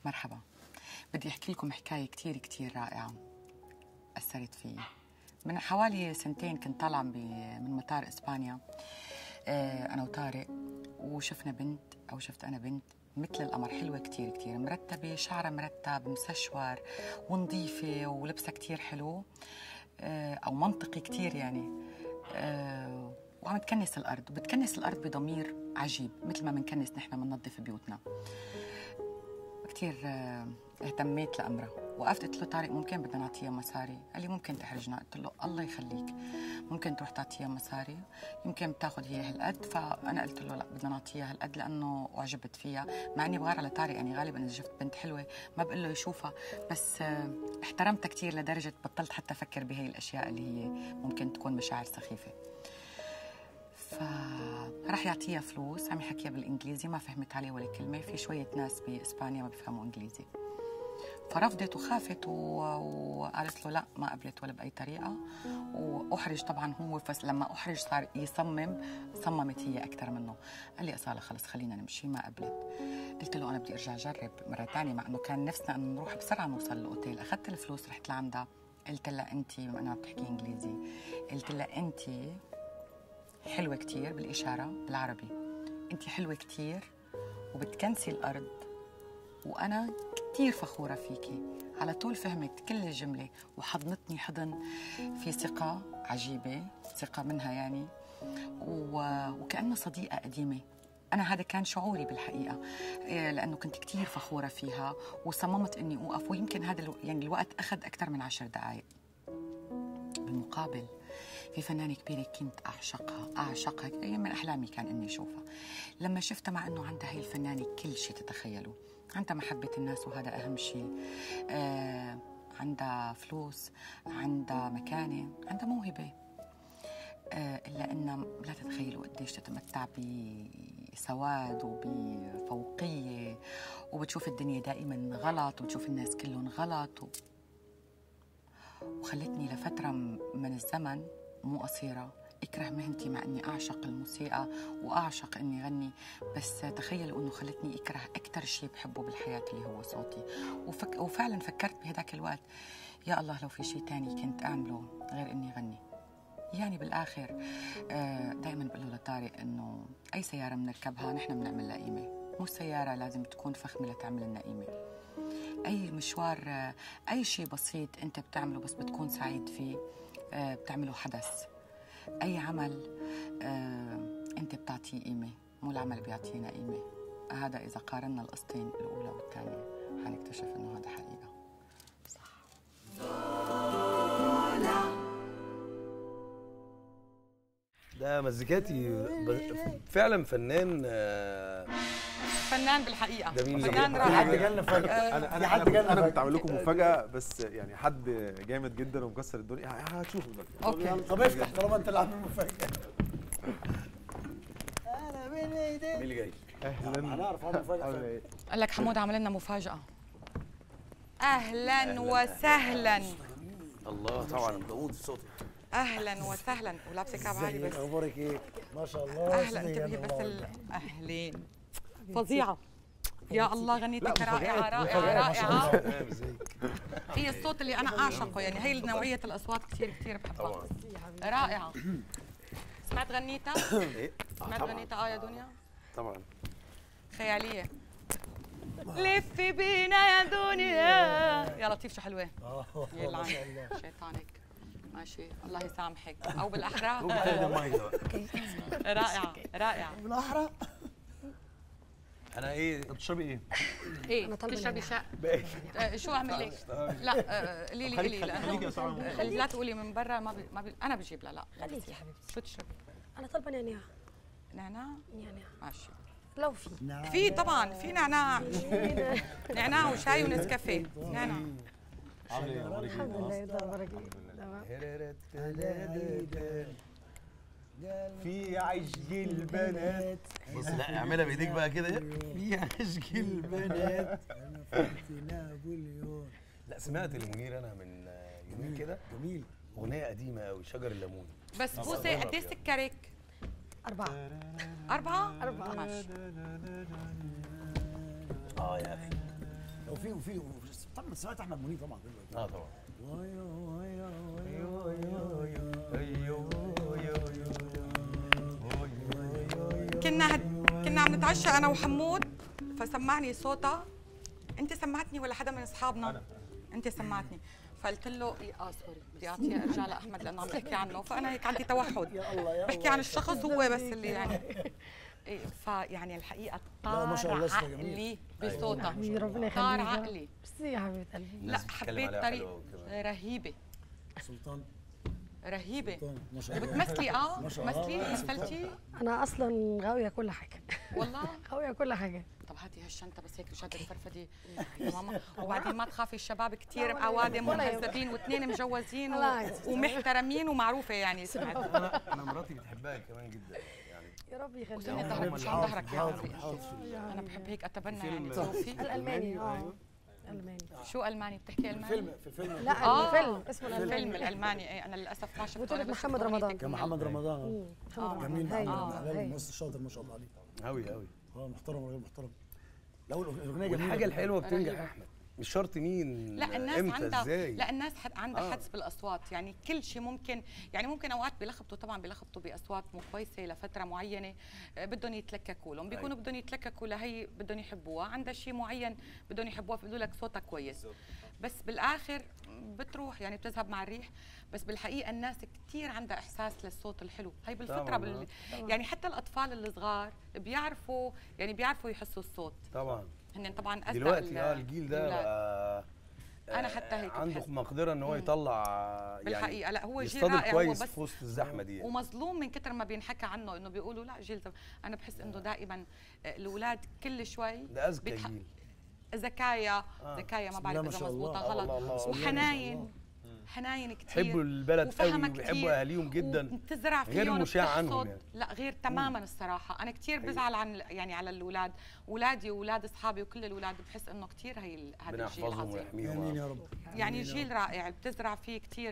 مرحبا بدي احكي لكم حكايه كثير كثير رائعه اثرت فيي من حوالي سنتين كنت طالعه ب- من مطار اسبانيا آه، انا وطارق وشفنا بنت او شفت انا بنت مثل القمر حلوة كتير كتير مرتبة شعرها مرتب مسشور ونظيفة ولبسها كتير حلو آه، أو منطقي كتير يعني آه، وعم تكنس الأرض وبتكنس الأرض بضمير عجيب مثل ما بنكنس نحن بننظف بيوتنا كثير اهتميت لأمرها وقفت قلت له طارق ممكن بدنا نعطيها مصاري قال لي ممكن تحرجنا قلت له الله يخليك ممكن تروح تعطيها مصاري يمكن بتاخذ هي هالقد فانا قلت له لا بدنا نعطيها هالقد لانه اعجبت فيها مع اني بغار على طارق يعني غالبا اذا شفت بنت حلوه ما بقول له يشوفها بس آه، احترمتها كثير لدرجه بطلت حتى افكر بهي الاشياء اللي هي ممكن تكون مشاعر سخيفه فراح يعطيها فلوس عم يحكيها بالانجليزي ما فهمت عليه ولا كلمه في شويه ناس باسبانيا ما بيفهموا انجليزي فرفضت وخافت و... وقالت له لا ما قبلت ولا باي طريقه واحرج طبعا هو بس لما احرج صار يصمم صممت هي اكثر منه قال لي اصاله خلص خلينا نمشي ما قبلت قلت له انا بدي ارجع اجرب مره ثانيه مع انه كان نفسنا انه نروح بسرعه نوصل الاوتيل اخذت الفلوس رحت لعندها قلت لها انت بما انها بتحكي انجليزي قلت لها انت حلوة كتير بالإشارة بالعربي أنت حلوة كتير وبتكنسي الأرض وأنا كتير فخورة فيكي على طول فهمت كل الجملة وحضنتني حضن في ثقة عجيبة ثقة منها يعني و... وكأنها صديقة قديمة أنا هذا كان شعوري بالحقيقة إيه، لأنه كنت كتير فخورة فيها وصممت إني أوقف ويمكن هذا الو... يعني الوقت أخذ أكثر من عشر دقائق بالمقابل في فنانة كبيرة كنت أعشقها أعشقها أي من أحلامي كان إني أشوفها لما شفتها مع إنه عندها هي الفنانة كل شيء تتخيلوا عندها محبة الناس وهذا أهم شيء آه عندها فلوس عندها مكانة عندها موهبة آه إلا إنها لا تتخيلوا قديش تتمتع بسواد وبفوقية وبتشوف الدنيا دائما غلط وبتشوف الناس كلهم غلط و... وخلتني لفترة م- من الزمن مو قصيرة اكره مهنتي مع اني اعشق الموسيقى واعشق اني غني بس تخيلوا انه خلتني اكره اكثر شيء بحبه بالحياه اللي هو صوتي وفك وفعلا فكرت بهداك الوقت يا الله لو في شيء تاني كنت اعمله غير اني غني يعني بالاخر دائما بقول له لطارق انه اي سياره بنركبها نحن بنعمل لها قيمه مو السياره لازم تكون فخمه لتعمل لنا قيمه اي مشوار آه، اي شيء بسيط انت بتعمله بس بتكون سعيد فيه آه، بتعمله حدث اي عمل آه، انت بتعطيه قيمه مو العمل بيعطينا قيمه هذا اذا قارنا القصتين الاولى والثانيه حنكتشف انه هذا حقيقه ده مزيكاتي ب- فعلا فنان آه، فنان بالحقيقه ده مين اللي فنان جاي؟ رائع حد جالنا فجأة انا في انا حد انا, جالنا أنا فجأة. كنت عامل لكم مفاجاه بس يعني حد جامد جدا ومكسر الدنيا ه- هتشوفوا دلوقتي اوكي طب افتح طالما انت اللي عامل مفاجأة انا بين مين ايديك اللي جاي؟ اهلا هنعرف عامل مفاجأة عامل فجأة. ايه قال لك حمود عمل لنا مفاجاه اهلا وسهلا الله طبعا بموت في صوتك اهلا وسهلا ولابسه كعب عالي ازيك بس اخبارك ايه ما شاء الله اهلا صدق انتبهي يا بس الله. ال- اهلين فظيعه يا الله غنيتك لا، رائعه مفاجآت، رائعه مفاجآت ما شاء رائعه الله. تمام ازيك؟ هي الصوت اللي انا اعشقه يعني هي نوعيه الاصوات كثير كثير بحبها طبعا رائعه سمعت غنيتها ايه؟ سمعت غنيتها اه يا دنيا طبعا خياليه لفي بينا يا دنيا يا لطيف شو حلوه اه يلعن ما شاء الله شيطانك ماشي الله يسامحك او بالاحرى هذا المايك ده بقى. رائعه رائعه بالاحرى انا ايه بتشربي ايه؟ ايه تشربي شاي آه، شو اعمل لك؟ لا آه، قولي لي قولي لانه آه، لا تقولي من برا ما بي ما بي انا بجيب لا لا خليكي يا حبيبتي شو تشربي؟ انا طالبه نعناع نعناع؟ نعناع ماشي لو في في طبعا في نعناع نعناع وشاي ونسكافيه نعناع عامل ايه أخبارك إيه؟ الحمد لله يرضى عليك تمام في عشق البنات بص لا اعملها بايديك بقى كده ايه؟ في عشق البنات انا فاتنا ابو اليوم لا سمعت المنير انا من آه، يومين كده جميل اغنيه قديمه قوي شجر الليمون بس بوسه قد ايه سكرك؟ أربعة أربعة؟ أربعة. ماشي اه يا اخي وفي وفي طبعا سمعت احمد منيب طبعا اه طبعا ويا ويا ويا كنا هد... كنا عم نتعشى انا وحمود فسمعني صوتها انت سمعتني ولا حدا من اصحابنا انت سمعتني فقلت له إيه اه سوري بدي اعطيه ارجع لاحمد لانه عم تحكي عنه فانا هيك عندي توحد يا الله يا بحكي الله. عن الشخص هو بس اللي يعني إيه فيعني الحقيقه لا، ما شاء الله، طار صوتها جميل. عقلي بصوتها حبيبي ربنا طار يخليك عقلي ميرسي يا حبيبه قلبي لا الناس بتتكلم حبيت عليها طريقه حلوة وكده. رهيبه سلطان رهيبه سلطان ما شاء الله بتمثلي اه ما شاء الله. مثلي مثلتي انا اصلا غاويه كل حاجه والله غاويه كل حاجه طب هاتي هالشنطه بس هيك وشاد الفرفدي يا ماما وبعدين ما تخافي الشباب كثير اوادم ولا يهمك. ومهذبين واثنين مجوزين لا و... عادي. ومحترمين ومعروفه يعني سمعت انا انا مراتي بتحبها كمان جدا يعني يا رب يخليك وسنة ظهرك مش عن ظهرك يا حاضر، عمري حاضر. انا بحب هيك اتبنى فيلم يعني ظروفي الالماني اه الماني شو الماني بتحكي الماني؟ فيلم في فيلم لا آه. الفيلم اسمه الفيلم الالماني الالماني ايه انا للاسف ما شفته بطولة أنا بس محمد شفت رمضان. أغنيتك كان من- محمد رمضان مم، محمد جميل رمضان. محمد هاي. رمضان لا، هاي. ممثل شاطر ما شاء الله عليه قوي قوي اه محترم راجل محترم لا الاغنيه جميله والحاجه الحلوه بتنجح رهيبة. يا احمد مش شرط مين لا الناس امتى عندها ازاي لا الناس حد عندها آه. حدس بالاصوات يعني كل شيء ممكن يعني ممكن اوقات بيلخبطوا طبعا بيلخبطوا باصوات مو كويسه لفتره معينه آه، بدهم يتلككوا لهم بيكونوا بدهم يتلككوا لهي بدهم يحبوها عندها شيء معين بدهم يحبوها فبيقولوا لك صوتها كويس بس بالاخر بتروح يعني بتذهب مع الريح بس بالحقيقه الناس كثير عندها احساس للصوت الحلو هي بالفطره طبعاً، بال... يعني حتى الاطفال الصغار بيعرفوا يعني بيعرفوا يحسوا الصوت طبعا هن طبعا أذكى دلوقتي ال- اه الجيل ده الأولاد. بقى أنا حتى هيك عنده بحس. مقدره ان هو مم. يطلع يعني بالحقيقه لا هو جيل يصطدم رائع هو كويس بس في وسط الزحمه دي يعني. ومظلوم من كتر ما بينحكى عنه انه بيقولوا لا جيل زم... انا بحس انه دائما الاولاد كل شوي ده اذكى بيتح- جيل ذكايا آه. ذكايا ما بسم الله بعرف ما اذا شاء الله. مضبوطه آه، غلط الله، الله، الله. وحناين حناين كثير يحبوا البلد قوي وفهمها ويحبوا كتير اهاليهم جدا وبتزرع غير فيهم المشاع بتحصد- عنهم يعني. لا غير تماما الصراحه انا كثير بزعل عن يعني على الاولاد اولادي واولاد اصحابي وكل الاولاد بحس انه كثير هي ال- هذا ربنا الجيل يحفظهم عظيم ويحميهم امين آه. يا رب يعني جيل رائع بتزرع فيه كثير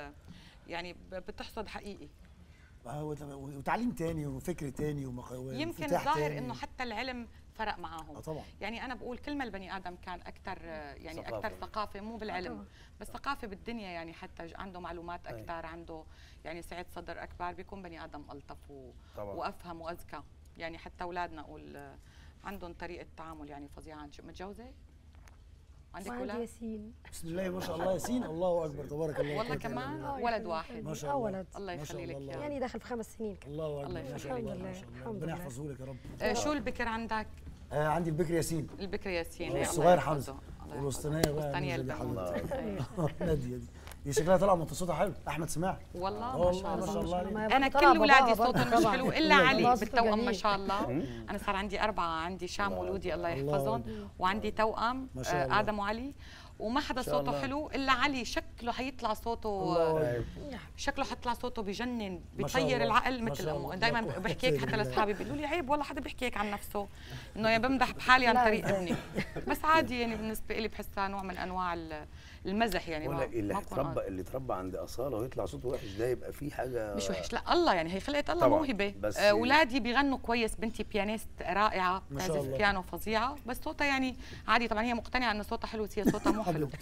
يعني ب- بتحصد حقيقي آه، وت- وتعليم تاني وفكر تاني ومخ... يمكن وانفتاح الظاهر تاني. انه حتى العلم فرق معاهم اه طبعا يعني انا بقول كل ما البني ادم كان اكثر يعني ثقافة. اكثر ثقافه مو بالعلم طبعاً. بس ثقافه بالدنيا يعني حتى ج- عنده معلومات أي. اكثر عنده يعني سعه صدر اكبر بيكون بني ادم الطف و... طبعا وافهم واذكى يعني حتى اولادنا اقول آه، عندهم طريقه تعامل يعني فظيعه شو متجوزه عندك وعندي اولاد ياسين بسم الله ما شاء الله ياسين الله اكبر تبارك الله والله لا قوة إلا كمان بالله. الله ولد يخليك واحد. قلبي. ما شاء اه الله. ولد الله ما شاء يخلي لك الله. اياه يعني داخل في خمس سنين كمان الله اكبر الله ما يخليك. شاء الله الحمد ما لله، شاء الله الحمد ربنا لله. يحفظه لك يا رب آه، شو البكر عندك آه عندي البكر ياسين البكر ياسين إيه، الله والصغير يحفظه. حمزه الله يحفظه. والوسطانيه بقى والوسطانية نادية البنت. حبيبتي. أيوة. ناديه دي دي شكلها طالعه من صوتها حلو احمد سماع والله ما والله شاء ما الله شاء الله عليك. ما انا طلع كل اولادي باباها صوتهم برضه مش طبعاً. حلو الا الله علي صوته بالتوأم ما جميل. شاء الله انا صار عندي اربعه عندي شام وولودي الله الله يحفظهم أكبر. وعندي توأم ما شاء آه، الله. ادم وعلي وما حدا شاء صوته الله. حلو الا علي شكله حيطلع صوته الله أيوة. شكله حيطلع صوته بجنن ما شاء بيطير الله. العقل ما مثل شاء امه الله. دائما لا قوة بحكي هيك إلا حتى بالله. لاصحابي بيقولوا لي عيب والله حدا بيحكي هيك عن نفسه انه يعني بمدح بحالي عن لا، طريق إزاي؟ ابني بس عادي يعني بالنسبه لي بحسها نوع من انواع ال- المزح يعني بقول ما لك اللي ما بكون هيتربى اللي اتربى عند اصاله ويطلع صوته وحش ده يبقى فيه حاجه مش وحش لا الله يعني هي خلقت الله طبعاً، موهبه بس- آه، اولادي بيغنوا كويس بنتي بيانيست رائعه ما شاء بتعزف الله. بيانو فظيعه بس صوتها يعني عادي طبعا هي مقتنعه ان صوتها حلو بس هي صوتها مو حلو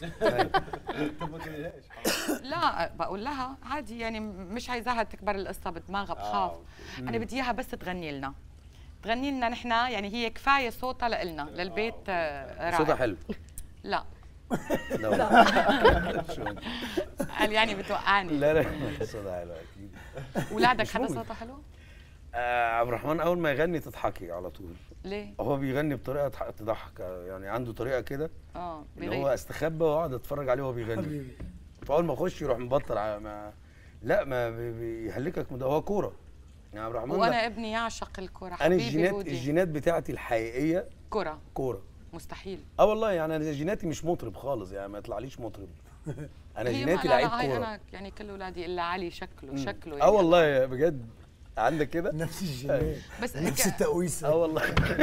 لا بقول لها عادي يعني مش عايزاها تكبر القصه بدماغها بخاف انا بدي اياها بس تغني لنا تغني لنا نحن يعني هي كفايه صوتها لإلنا للبيت آه، رائع صوتها حلو لا لا والله. شو؟ قال يعني بتوقعني لا لا صوتها حلو اكيد اولادك مش حدا ممكن. صوته حلو آه عبد الرحمن اول ما يغني تضحكي على طول ليه هو بيغني بطريقه تح- تضحك يعني عنده طريقه كده اه اللي هو بيغير. استخبى واقعد اتفرج عليه وهو بيغني حبيبي فاول ما يخش يروح مبطل ع- ما لا ما بي- بيهلكك من ده هو كوره يعني عبد الرحمن وانا لا. ابني يعشق الكره انا حبيبي الجينات رودي الجينات بتاعتي الحقيقيه كره كوره مستحيل اه والله يعني انا جيناتي مش مطرب خالص يعني ما يطلعليش مطرب انا هي جيناتي ما- لا، لعيب لا، هاي كوره انا يعني كل اولادي الا علي شكله مم. شكله اه يعني. والله بجد عندك كده نفس الجينات بس نفس ك- التقويس اه والله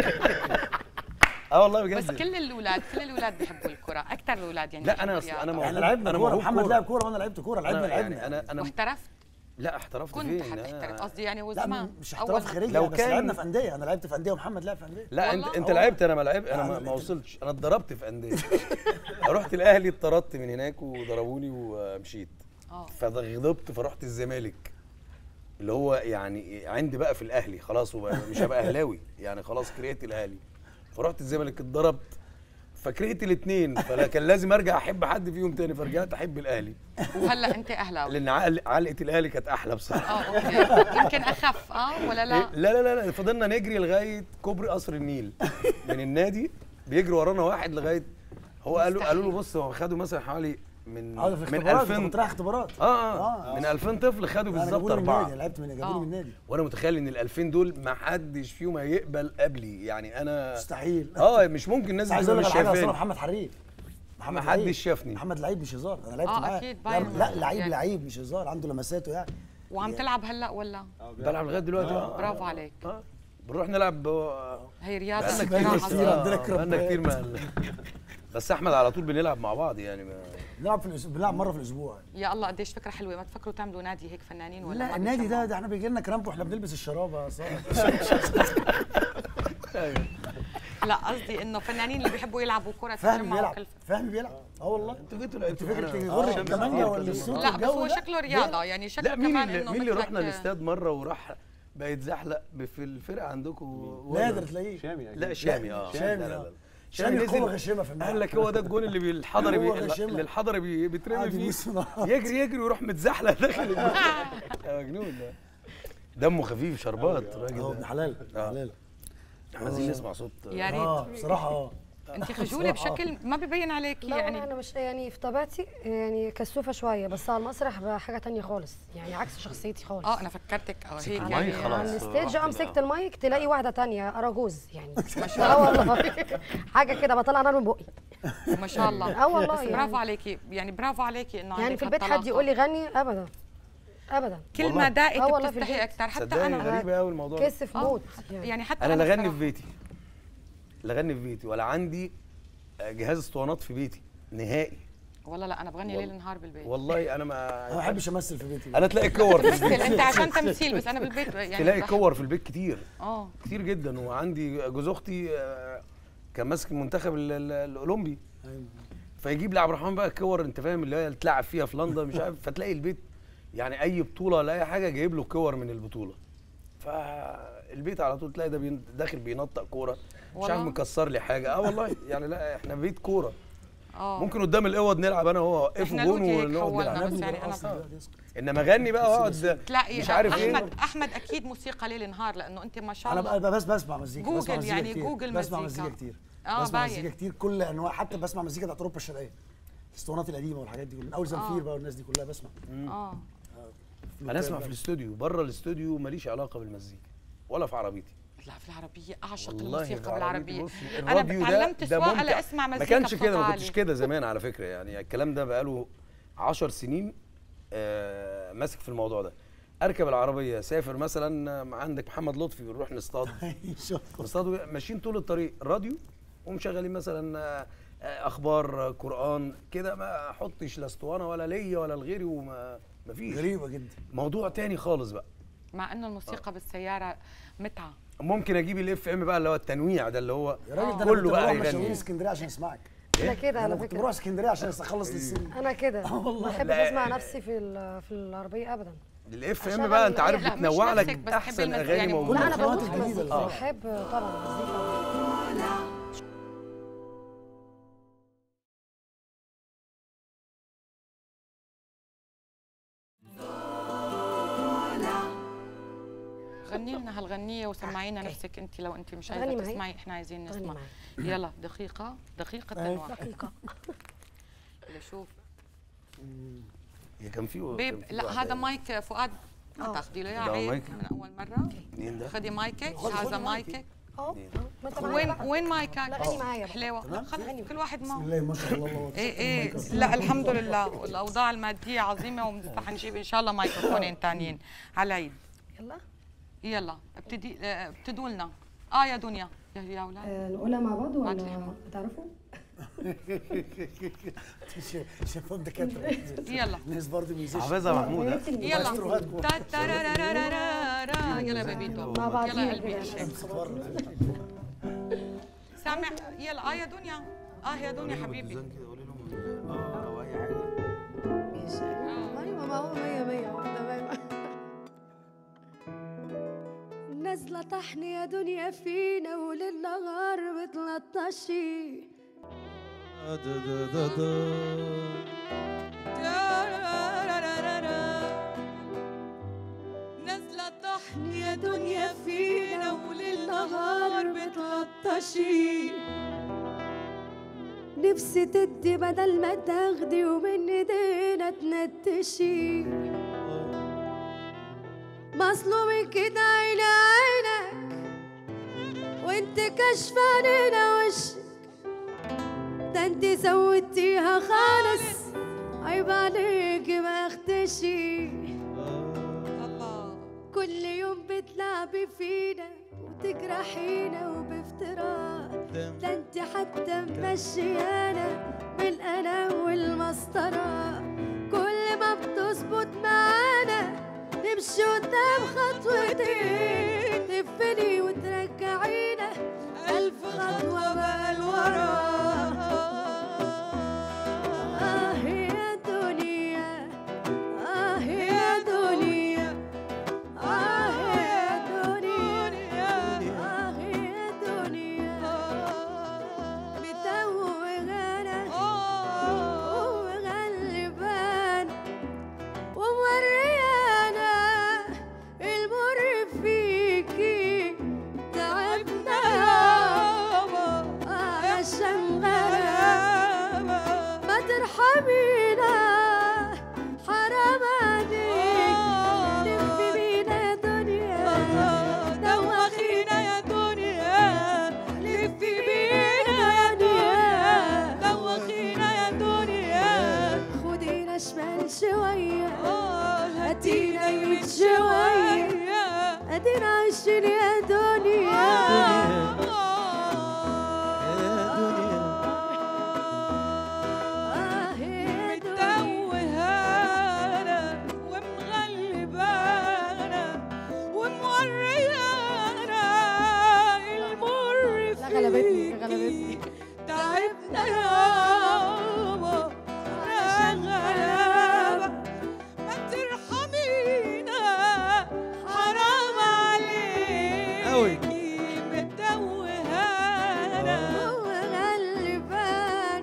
اه والله بجد بس كل الاولاد كل الاولاد بحبوا الكره اكثر الاولاد يعني لا، أنا بيحبوا أصل أنا الرياضة. موهوب. احنا لعبنا أنا كوره موهوب محمد كورة. لعب كوره وانا لعبت كوره لعبنا انا لعبنا يعني انا انا واحترفت لا احترفت كنت فين حتحترف آه. قصدي يعني لا وزمان مش احتراف أول- خارجي لو لو بس كان- لعبنا في انديه انا لعبت في انديه ومحمد لعب في انديه لا انت والله؟ انت لعبت انا ما لعبت انا ما, لا، ما, ما أنت- وصلتش انا اتضربت في انديه رحت الاهلي اتطردت من هناك وضربوني ومشيت اه فغضبت فرحت الزمالك اللي هو يعني عندي بقى في الاهلي خلاص وبقى مش هبقى اهلاوي يعني خلاص كرهت الاهلي فرحت الزمالك اتضربت فكرهت الاثنين فكان لازم ارجع احب حد فيهم تاني فرجعت احب الاهلي وهلا انت اهلاوي لان عل- علقه الاهلي كانت احلى بصراحه اه اوكي يمكن اخف اه ولا إيه؟ لا لا لا لا لا فضلنا نجري لغايه كوبري قصر النيل من النادي بيجري ورانا واحد لغايه هو قالوا قالوا له بص هو خدوا مثلا حوالي من اه ده في من اختبارات 2000 كنت رايح اختبارات اه اه من 2000 طفل خدوا انا بالظبط جابوني من اربعه النادي لعبت من جابوني آه. من النادي وانا متخيل ان ال 2000 دول ما حدش فيهم هيقبل قبلي يعني انا مستحيل اه مش ممكن الناس بس عايز تبقى اقول لك مش على حاجه اصل أنا شايفاني محمد حريف محمد ما لعيب. حدش شافني. محمد لعيب مش هزار انا لعبت آه، معاه أكيد لا, باين. لا لعيب يعني. لعيب مش هزار عنده لمساته يعني وعم تلعب هلا ولا بلعب لغايه دلوقتي اه برافو عليك اه بنروح نلعب آه، هي رياضه بقالنا كتير كتير بقالنا بس كتير عظيمة. عندنا آه، كرة بقالنا بيت. كتير ما بس احمد على طول بنلعب مع بعض يعني ما بنلعب في الأس- بنلعب مره في الاسبوع يا الله قديش فكره حلوه ما تفكروا تعملوا نادي هيك فنانين ولا لا ما النادي بتسمعوا؟ ده ده احنا بيجي لنا كرامب واحنا بنلبس الشرابه يا صاحبي لا قصدي انه فنانين اللي بيحبوا يلعبوا كره فهمي تجمعوا بيلعب كل فهمي بيلعب اه والله انتوا جيتوا انت فكرك يغرك الكمانجه ولا الصوت لا بس والجو هو ده؟ شكله رياضه يعني شكله لا مين كمان اللي انه مين اللي مثلك- رحنا الاستاد مره وراح بقى يتزحلق في الفرقه عندكم نادر تلاقيه شامي أكيد. لا شامي اه شامي، لا لا آه. لا شامي نزل- قوة غشيمة في الملعب. قال لك هو ده الجون اللي بي- الحضري هو بي غشيمة. اللي الحضري بي- بيترمي قاعد فيه يبص نار. يجري يجري ويروح متزحلق داخل الجون. يا مجنون ده دمه خفيف شربات الراجل اه ابن ده حلال ابن آه. حلال عايزين نسمع صوت يا اه ريت بصراحه اه انت خجوله بشكل ما ببين عليكي لا يعني يعني انا مش يعني في طبيعتي يعني كسوفه شويه بس على المسرح بقى حاجه تانية خالص يعني عكس شخصيتي خالص اه انا فكرتك اه هيك المايك يعني خلاص. على الستيج اه رحت مسكت لها. المايك تلاقي واحده تانية اراجوز يعني اه والله حاجه كده بطلع نار من بقي ما شاء الله اه والله بس يعني. برافو عليكي يعني برافو عليكي انه يعني عندك في البيت حد هالطلاقة. يقول لي غني ابدا ابدا كل والله. ما دقت آه والله في بتستحي البيت. اكثر حتى صدقني انا غريب قوي الموضوع ده. كسف آه. موت يعني يعني حتى انا لا اغني في بصراحة. بيتي لا اغني في بيتي ولا عندي جهاز اسطوانات في بيتي نهائي والله لا انا بغني ليل نهار بالبيت والله انا انا ما ما بحبش امثل في بيتي انا تلاقي كور في مثل البيت انت عشان تمثيل بس انا بالبيت يعني تلاقي بح- كور في البيت كتير اه كتير جدا وعندي جوز اختي آه، كان ماسك المنتخب ال- ال- الاولمبي فيجيب لعبد الرحمن بقى كور انت فاهم اللي هي تلعب فيها في لندن مش عارف فتلاقي البيت يعني اي بطوله ولا اي حاجه جايب له كور من البطوله فالبيت على طول تلاقي ده بين- داخل بينطق كوره مش عارف والله؟ مكسر لي حاجه اه والله يعني لا احنا بيت كوره اه ممكن قدام الاوض نلعب انا وهو وقفوا إحنا جون لوتي هيك ونقعد حولنا نلعب بس يعني انا انما اغني بقى واقعد تلاقي مش عارف احمد ايه احمد اكيد موسيقى ليل نهار لانه انت ما شاء انا الله بقى بس بسمع مزيكا جوجل بسمع مزيكا يعني كتير. جوجل بسمع مزيكا. مزيكا كتير آه، بسمع باين. مزيكا كتير كل انواع حتى بسمع مزيكا بتاعت اوروبا الشرقيه الاسطوانات القديمه والحاجات دي من اول زنفير بقى والناس دي كلها بسمع اه انا اسمع في الاستوديو بره الاستوديو ماليش علاقه بالمزيكا ولا في عربيتي لا في العربيه اعشق والله الموسيقى في بالعربيه بصي، انا الراديو ده- تعلمت ده سواقه ممتع. لاسمع مزيكا ما كانش بصوت كده ما عالي. كنتش كده زمان على فكره يعني الكلام ده بقاله 10 سنين آه ماسك في الموضوع ده اركب العربيه سافر مثلا آه، عندك محمد لطفي بنروح نصطاد شوف. نصطاد ماشيين طول الطريق راديو ومشغلين مثلا آه، آه، اخبار آه، قران كده ما احطش لا اسطوانه ولا ليا ولا لغيري وما ما فيش غريبه جدا موضوع تاني خالص بقى مع انه الموسيقى بالسياره متعه ممكن اجيب الاف ام بقى اللي هو التنويع ده اللي هو يا راجل ده انا كله كنت بقى بروح يغني. مشاوير اسكندريه عشان اسمعك انا كده انا على كنت فكره بروح اسكندريه عشان اخلص للسن انا كده والله. ما بحبش لا. اسمع نفسي في ال- في العربيه ابدا الاف عشان ام بقى انت أنا- عارف لا، مش بتنوع نفسك، لك بس تحب احسن المز- اغاني يعني موجوده لا انا القنوات بموت في الجديدة المزيكا اللي- بحب طبعا المزيكا غني لنا هالغنيه وسمعينا نفسك انت لو انت مش غني عايزه معي. تسمعي احنا عايزين غني نسمع معي. يلا دقيقه دقيقه أي. تنوع دقيقه يلا شوف هي كان في بيب كان في لا واحدة هذا مايك فؤاد ما آه. تاخذي له ده اياه عيب مايك؟ من اول مره مين ده؟ خدي مايكك خد- خد هذا مايكي. مايكك اه ما انت معايا وين بقى. وين مايكك لا غني معايا بقى. حلوه لا خلص كل واحد بسم معه الله ما شاء الله الله ايه ايه لا الحمد لله والاوضاع الماديه عظيمه ورح نجيب ان شاء الله مايكروفونين ثانيين على العيد يلا يلا ابتدي اه، ابتدوا لنا اه يا دنيا يا يا اولاد آه، نقولها مع بعض بعد ولا الحمام. بتعرفوا؟ شايفهم دكاتره يلا ناس برضه ميوزيشن حافظها محمود ها؟ يلا مايستروهات جوه. تا تارارارارارا. يلا بيبيتو مع بعضينا يلا قلبي كده. يا شيخ سامع يلا اه يا دنيا اه يا دنيا حبيبي اه او اي حاجه ماشي ايوه ما هو مية مية تمام نازلة طحن يا دنيا فينا وللنهار بتلطشي نازلة طحن يا دنيا فينا وللنهار بتلطشي نفسي تدي بدل ما تاخدي ومن ايدينا تنتشي مظلوم كده عين عينك وانت كشف علينا وشك ده انت زودتيها خالص عيب عليك ما اختشي الله كل يوم بتلعبي فينا وتجرحينا وبافتراء ده انت حتى ممشيانا بالقلم والمسطرة كل ما بتظبط معانا نمشي قدام خطوتين تفني وترجعينا ألف خطوة بقى لورا آه يا دنيا آه يا دنيا آه يا دنيا آه يا دنيا متوهانا ومغلبانا وموريانا المر فيكي تعبنا عشان غلبة ما ترحمينا حرام عليك لفي بينا يا دنيا دوخينا يا دنيا لفي بينا يا دنيا دوخينا يا دنيا خدينا شمال شوية هاتينا يمين شوية ادينا عايشين يا دنيا آه يا دنيا متوهانا ومغلبانا وموريانا المر لا غلبتني فيكي. غلبتني تعبنا يابا يا غلابة ما ترحمينا حرام عليكي متوهانا وغلبان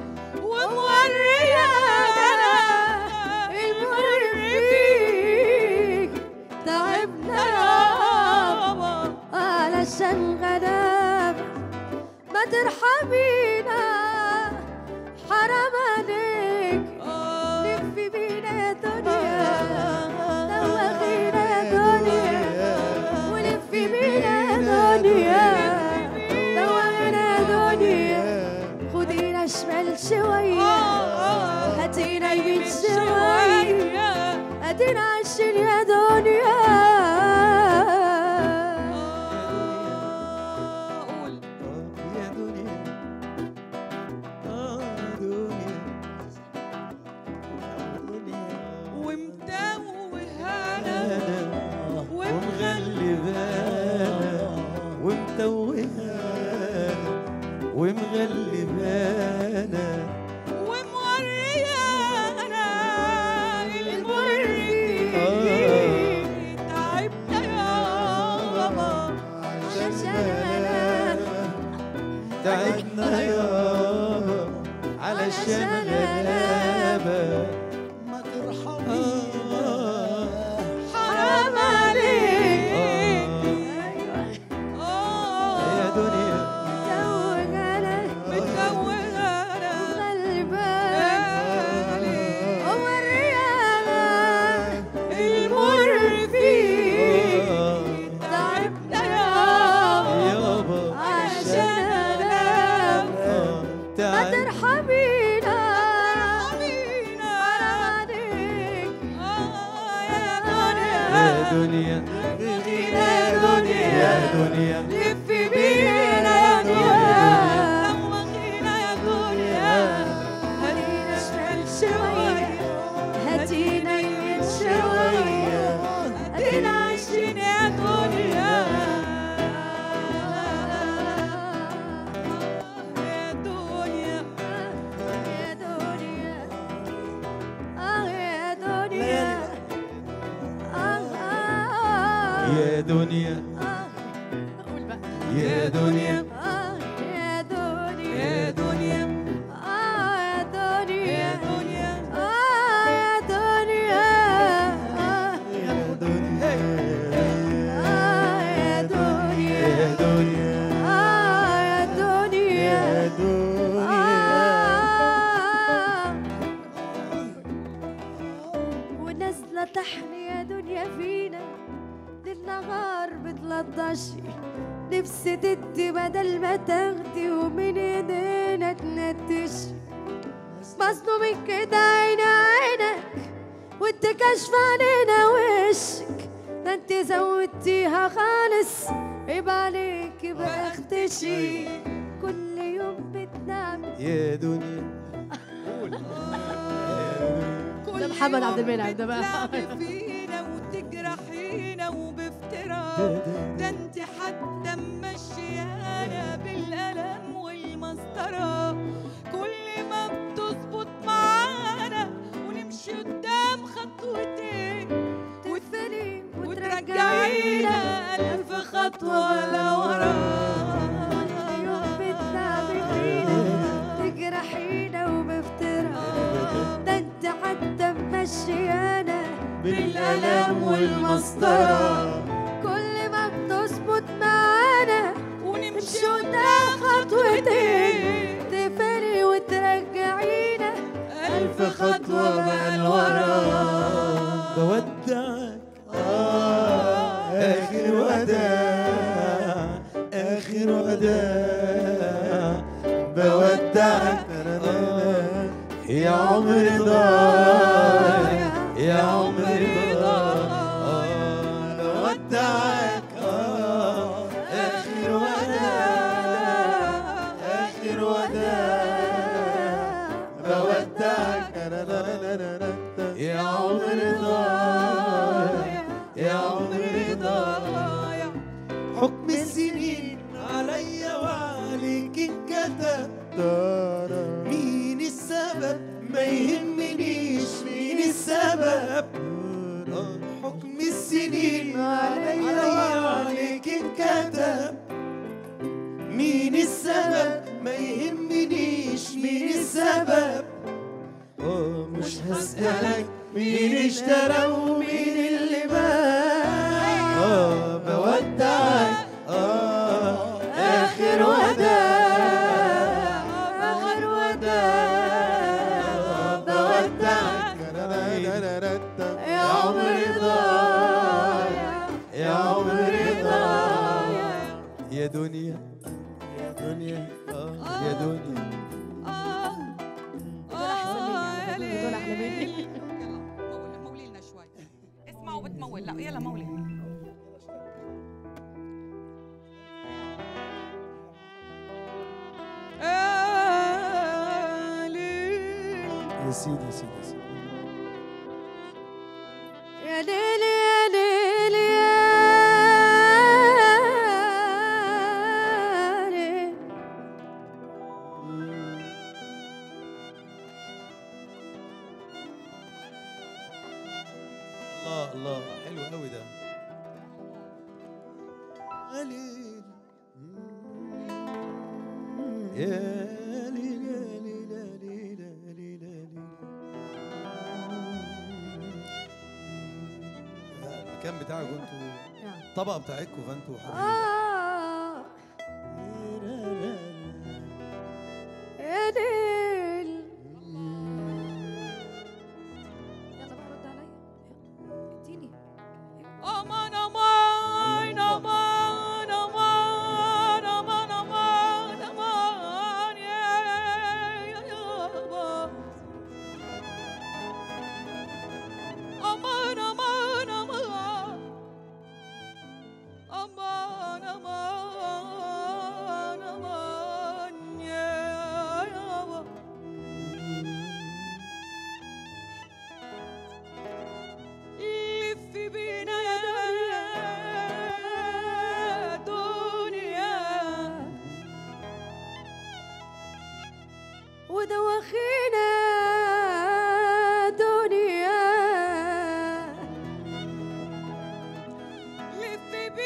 وموريانا المر فيك تعبنا يابا علشان غلاب ما ترحمينا حرام عليك لفي بينا يا دنيا دوخينا يا دنيا ولفي بينا يا دنيا دوخينا يا دنيا خدينا شمال شوية هاتينا يمين شوية ادينا عايشين يا دنيا قول يا دنيا آه دنيا دنيا ومتوهانا أنا ومغلبانا ومتوهانا ومغلبانا وموريانا المر فيك تعبنا يابا علشان غلابة تعبنا يابا علشان غلابة ما ترحمينا حرام عليك آه يا دنيا توهنا متوهانا غلبان ومريانا المر فيك آه تعبنا يابا يابا علشان غلابة آه ما تعب ترحمينا حبينا حرام عليك يا يا دنيا يا دنيا يا دنيا لفي بينا يا دنيا دوخينا يا دنيا دنيا قول بقى يا دنيا آه يا دنيا يا دنيا آه يا دنيا يا دنيا آه يا دنيا آه يا دنيا آه يا دنيا يا دنيا آه يا دنيا يا دنيا آه. ونازلة تحني يا دنيا فينا للنهار بتلطشي نفسي تدي بدل ما تاخدي ومن ايدينا تنتشي مصدومين كده عين عينك وانت كاشفة علينا وشك ده انت زودتيها خالص عيب عليكي بقى اختشي كل يوم بتنامي يا دنيا ده محمد عبد المنعم ده بقى بتلعبي فينا وتجرحينا وبافتراء ده انت حتى ممشيانا بالقلم والمسطرة كل ما بتظبط معانا ونمشي قدام خطوتين تقفلي وترجعينا ألف خطوة لورا يوم بتنامي فينا تجرحينا وبافتراء ده انت حتى ممشيانا بالقلم والمسطرة كل ما بتظبط معانا ونمشي نمشي قدام خطوتين تقفلي وترجعينا ألف خطوة بقى لورا بودعك آه آخر وداع آخر وداع بودعك آه يا عمر ضايع يا عمر ضايع آه بودعك آه آخر وداع آخر وداع بودعك يا عمر ضايع يا عمر ضايع حكم السنين عليا وعليك انكتب مين السبب ما يهمنيش مين السبب حكم السنين عليا وعليك انكتب مين السبب ما يهمنيش مين السبب آه، مش هسألك مين اشترى ومين اللي باع اه بودعك اه اخر وداع اخر وداع بودعك يا عمري ضايع يا عمري ضايع يا دنيا يا دنيا اه يا دنيا دول احسن مني دول احلى مني يلا مولي لنا شوي اسمعوا بتمول لا يلا مولي يا سيدي يا سيدي يا سيدي يا ليلي يا ليلي يا ليلي الله الله حلو قوي ده قليل يا ليل يا ليل يا ليل يا ليل يا ليل لا، المكان بتاعكم انتوا الطبقه بتاعتكم فانتوا حرين آه يا ليل يلا بقى رد عليا اديني أمان أمان أمان أمان أمان أمان أمان يا يابا أمان أمان أمان أمان أمان أمان يا يابا لف بينا يا دنيا ودواخينا دنيا لف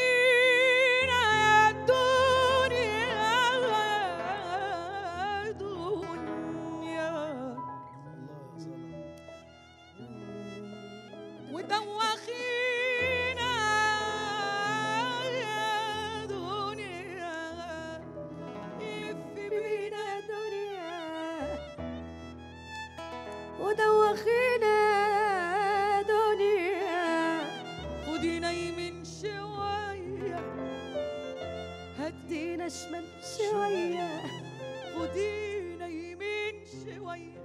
شمال شوية خدينا يمين شوية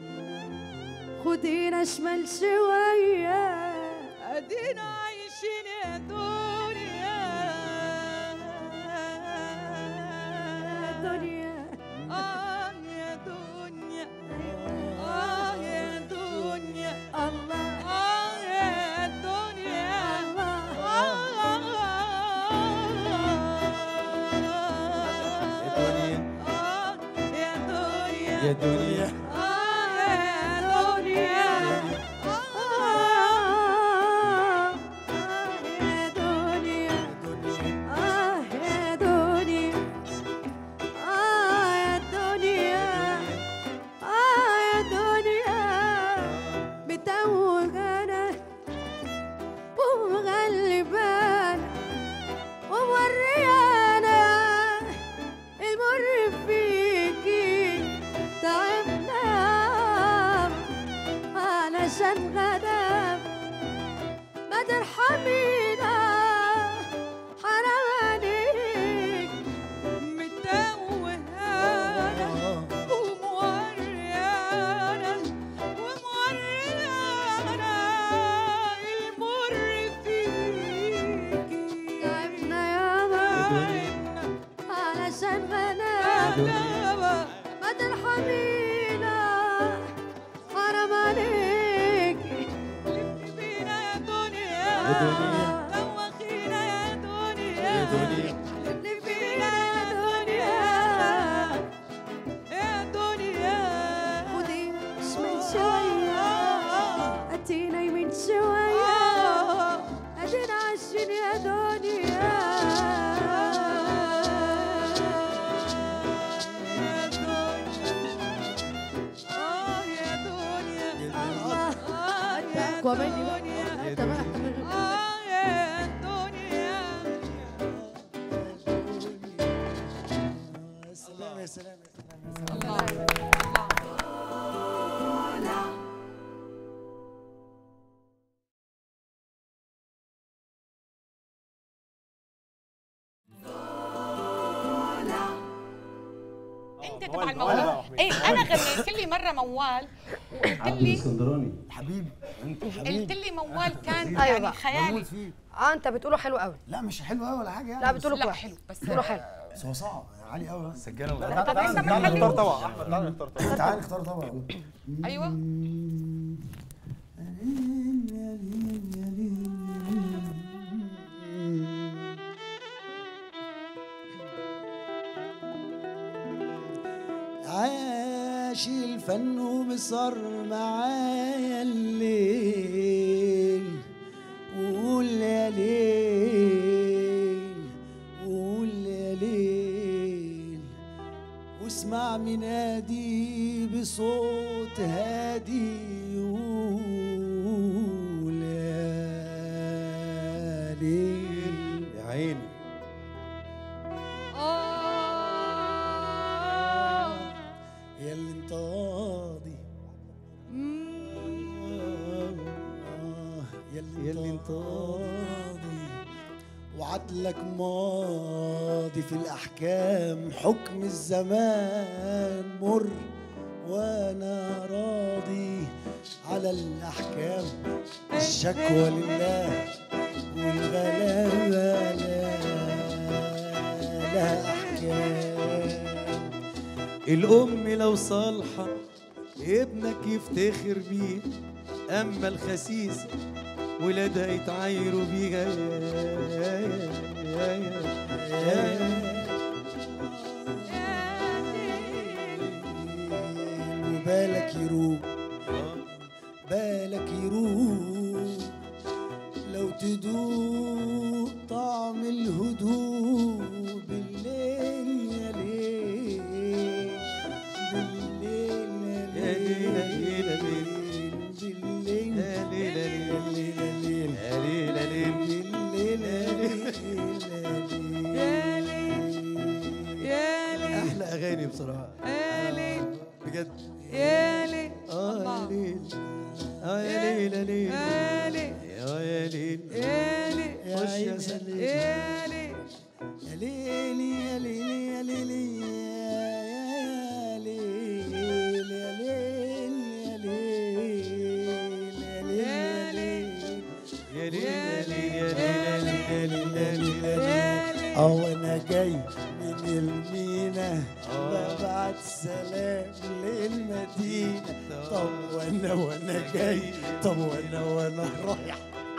خدينا شمال شوية ادينا عايشين يا دنيا دنيا اه يا دنيا اه يا دنيا الله اه يا دنيا الله آه يا دنيا يا دنيا آه يا دنيا آه يا دنيا آه يا دنيا آه يا دنيا آه يا دنيا بتوهنا ومغلبانا وموريانا المر فيكي تعبنا علشان غدا ما ترحمينا حرام عليك متوهانا وموريانا وموريانا المر فيكي تعبنا يابا تعبنا علشان غدا غلابة ما ترحمينا حرام عليك لف بينا يا دنيا يا دنيا. دوخينا يا دنيا يا دنيا لف بينا يا دنيا يا دنيا خدي شمال شوية أتينا يمين شوية أدينا عايشين يا دنيا آه يا دنيا الله آه يا أقوى مني بقى دنيا أنت بقى آه يا دنيا يا سلام يا سلام انت موال تبع بقى. الموال موال. ايه انا غنيت لي مره موال وقلت عبد لي الاسكندراني حبيبي انت قلت حبيبي لي موال كان أيوة يعني بقى. خيالي بموت فيه اه انت بتقوله حلو قوي لا مش حلو قوي ولا حاجه يعني لا بس- بتقوله لا كويس حلو بس بتقوله حلو بس هو صعب عالي قوي سجاله طب تعالى إحنا تعالى بنحلو. نختار طبعا احمد تعالى نختار طبعا تعالى نختار طبعا ايوه عاش الفن وبصر معايا الليل وقول يا ليل وقول يا ليل واسمع منادي بصوت هادي يقول يا ليل يا عيني آه يا اللي انت قاضي آه، يا اللي انت قاضي وعدلك ماضي في الأحكام حكم الزمان مر وأنا راضي على الأحكام الشكوى لله والغلابة لا لها أحكام الأم لو صالحة ابنك يفتخر بيه أما الخسيسة ولادها يتعايروا بيها يا يا يا يا وبالك يروق بالك يروق لو تدوق طعم الهدوء بالليل يا ليل بالليل يا ليل يا ليل بالليل يا ليل يا ليل يا ليل يا ليل بالليل يا ليل يا ليل احلى اغاني بصراحه يا ليل بجد يا ليل اه يا ليل اه يا ليل يا ليل يا ليل اه يا ليل يا ليل خش يا سليم يا ليل يا ليل يا ليل حنينة ببعت سلام للمدينة طب وانا وانا جاي طب وانا وانا رايح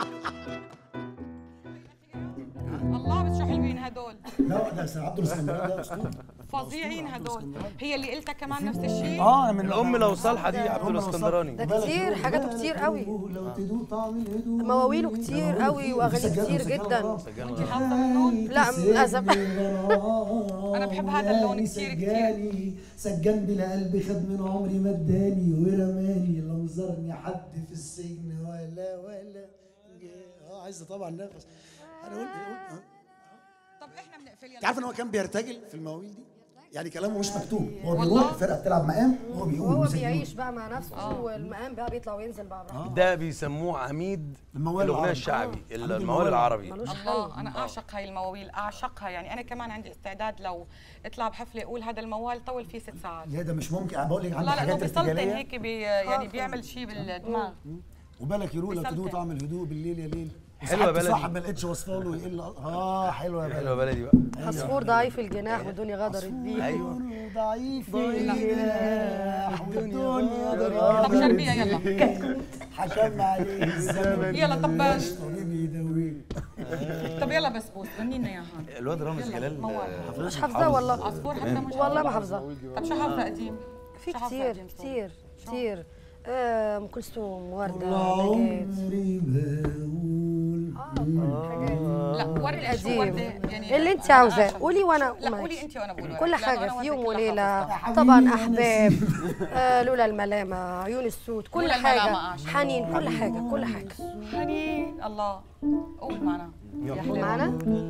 الله بس شو حلوين هدول لا ده سيد عبد الاسكندراني ده اسطوري فظيعين هدول هي اللي قلتها كمان نفس الشيء اه من الام لو صالحه دي عبد الاسكندراني ده كتير حاجاته كتير قوي لو تدوق طعم الهدوء مواويله كتير قوي واغانيه كتير جدا انت حافظه منهم لا للاسف أنا بحب هذا اللون كتير كتير. سجاني سجان بلا قلب خد من عمري مداني ورماني لو زارني حد في السجن ولا ولا جا- اه عايزه طبعا نفس انا قلت قلت- طب احنا بنقفل انت عارف ان هو كان بيرتجل في المواويل دي يعني كلامه مش مكتوب هو والله؟ بيروح الفرقه بتلعب مقام وهو بيقول وهو ويسجل. بيعيش بقى مع نفسه والمقام بقى بيطلع وينزل بقى براحته ده بيسموه عميد الموال الاغنيه العربي. الشعبي آه. الموال الموال العربي ملوش حل الله انا اعشق هاي المواويل اعشقها يعني انا كمان عندي استعداد لو اطلع بحفله اقول هذا الموال طول فيه ست ساعات لا ده مش ممكن انا بقول لك عندي لا لانه حاجات بيسلطن ارتجاليه هيك بي يعني بيعمل شيء بالدماغ وبالك يروق لو بيسلطن. تدوق طعم الهدوء بالليل يا ليل حلوة وساعات بلدي. صاحب ما لقيتش وصفه له يقل اه حلوه يا حلوه بلدي بلدي بقى عصفور ضعيف الجناح والدنيا غدرت بيه ايوه ضعيف الجناح والدنيا ضربت طب شربيها يلا حكم عليه الزمن يلا طب مش طبيب يداويه طب يلا بسبوس غني لنا اياها الواد رامز يلا، جلال موال. آه، مش حافظاه والله عصفور حتى مش والله ما حافظاه طب شو حافظه قديم؟ في شو حافظة كتير قديم صوت؟ كتير كتير آه، ام كلثوم وردة طول نجاة عمري بقول اه حاجات لا وردة شو وردة القديم يعني اللي انت أنا عاوزاه أعشق. قولي وانا لا معاكي. قولي انت وانا بقول كل وردة. لا، حاجة أنا في وردة يوم كلها وليلة حافظتها. طبعا أحباب آه لولا الملامة عيون السود كل لولا الملامة حاجة أعشق. حنين كل حاجة كل حاجة حنين الله قول معنا يا حلوة معنا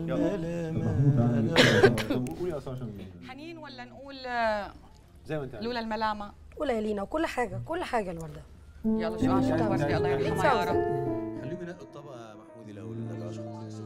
قولي اصلا عشان حنين ولا نقول آه، زي ما انت عايز. لولا الملامة قول يا لينا وكل حاجة كل حاجة الوردة يلا شو عاشق وردة الله يرحمها يا رب خليهم ينقوا الطبقه محمود الاول ولا الاشخاص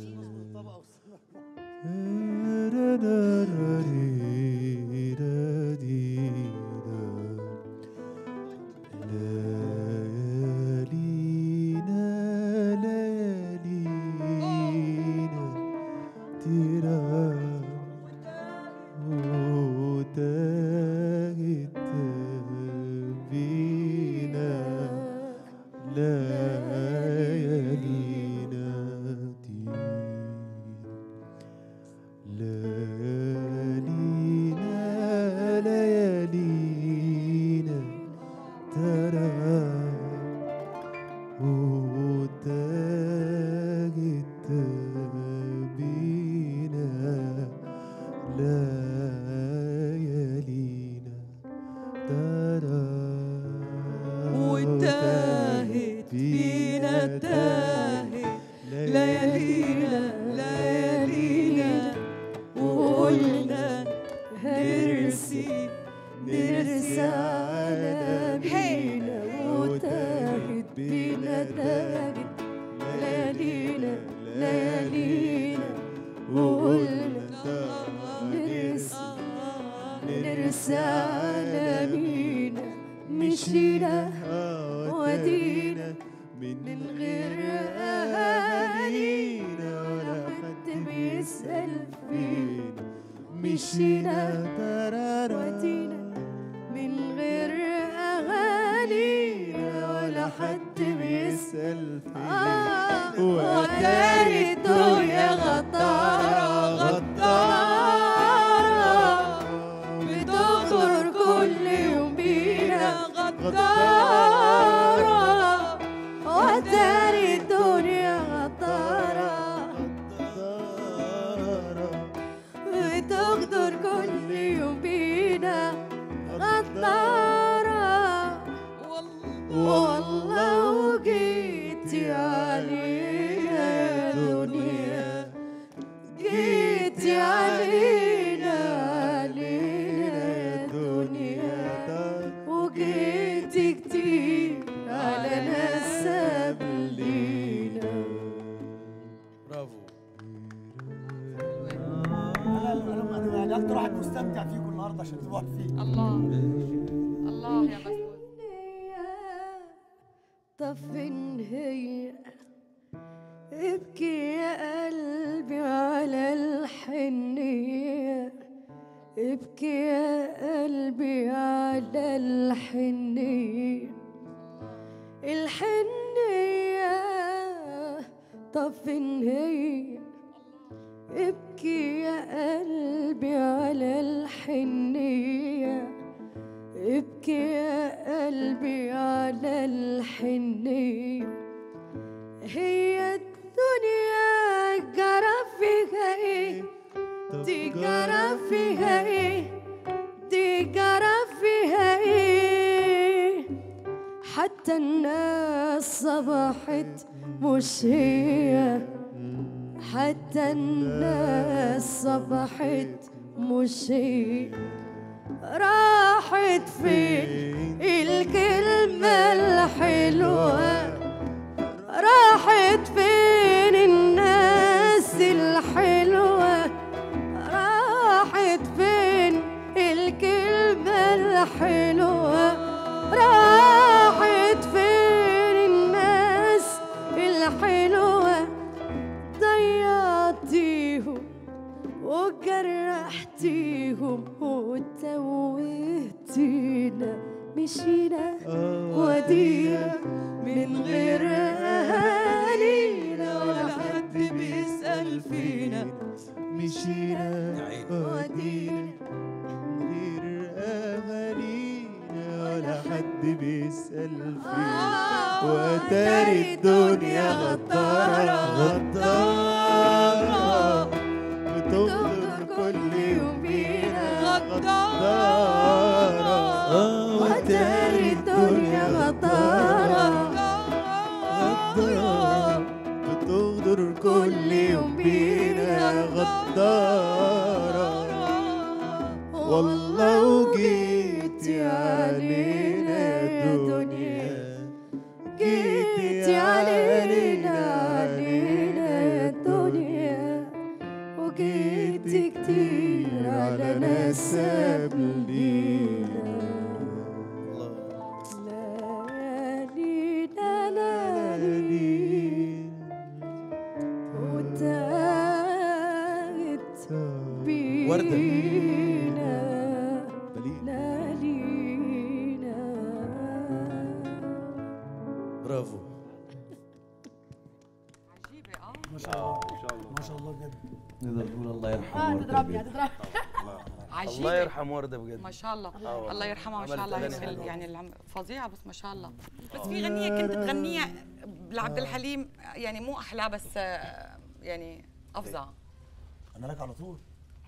ليالينا ليالينا ترى وتاجت بينا ليالينا ترى وتاهت بينا تاهت ليالينا ليالينا وقلنا نرسي نرسى على بينا وتاهت بينا تاهت ليالينا ليالينا وقلنا نرسى نرسى على بينا مشينا ودينا من غير أهالينا ولا حد بيسأل فينا مشينا ودينا من غير أغانينا ولا حد بيسأل فينا وتاري الدنيا غدارة غدارة بتغدر كل يوم بينا غدارة وتاري الدنيا غدارة بتغدر كل يوم بينا غدارة والله وجيتي علينا يا دنيا جيتي علينا علينا يا دنيا وجيتي كتير على ناس قبلينا برافو انا انا أنا يعني اكتر واحد مستمتع فيكم النهارده عشان تبقوا عارفين الله الله يا بسبوس طب فين هي ابكي يا قلبي على الحنية ابكي يا قلبي على الحنية الحنية طب فين هي ابكي يا قلبي على الحنية ابكي يا قلبي على الحنية هي الدنيا جرى فيها ايه دي جرى فيها ايه دي جرى فيها ايه حتى الناس صبحت مش هي حتى الناس صبحت مش هي راحت فين الكلمة الحلوة راحت فين الناس الحلوة راحت فين الكلمة الحلوة راحت فين الناس الحلوة ضيعتيهم وجرحتيهم وتوهتينا مشينا ودينا من غير أهالينا ولا حد بيسأل فينا مشينا ودينا غير أهالينا ولا حد بيسأل فينا وتاري الدنيا غدارة غدارة بتغدر كل يوم بينا غدارة وتاري الدنيا غدارة غدارة بتغدر كل يوم بينا غدارة والله وجيتي علينا يا دنيا جيتي علينا علينا يا دنيا وجيتي كتير على ناس قبلينا ليالينا ليالي وتاهت وردة. بينا بليغ ليالينا برافو عجيبه اه ما شاء الله ما شاء الله بجد نقدر نقول الله يرحمه اه وردة تضربني البيت. هتضربني عجيبه الله يرحم ورده بجد ما شاء الله والله. الله يرحمها ما شاء عملت الله أغاني هيك حلوة. يعني العم- فظيعه بس ما شاء الله بس في غنيه كنت تغنيها لعبد الحليم يعني مو احلى بس آه، يعني افظع انا لك على طول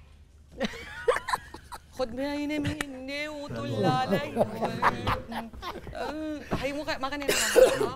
خد بعيني مني وطل علي آه، هي مو غ- ما غنيناها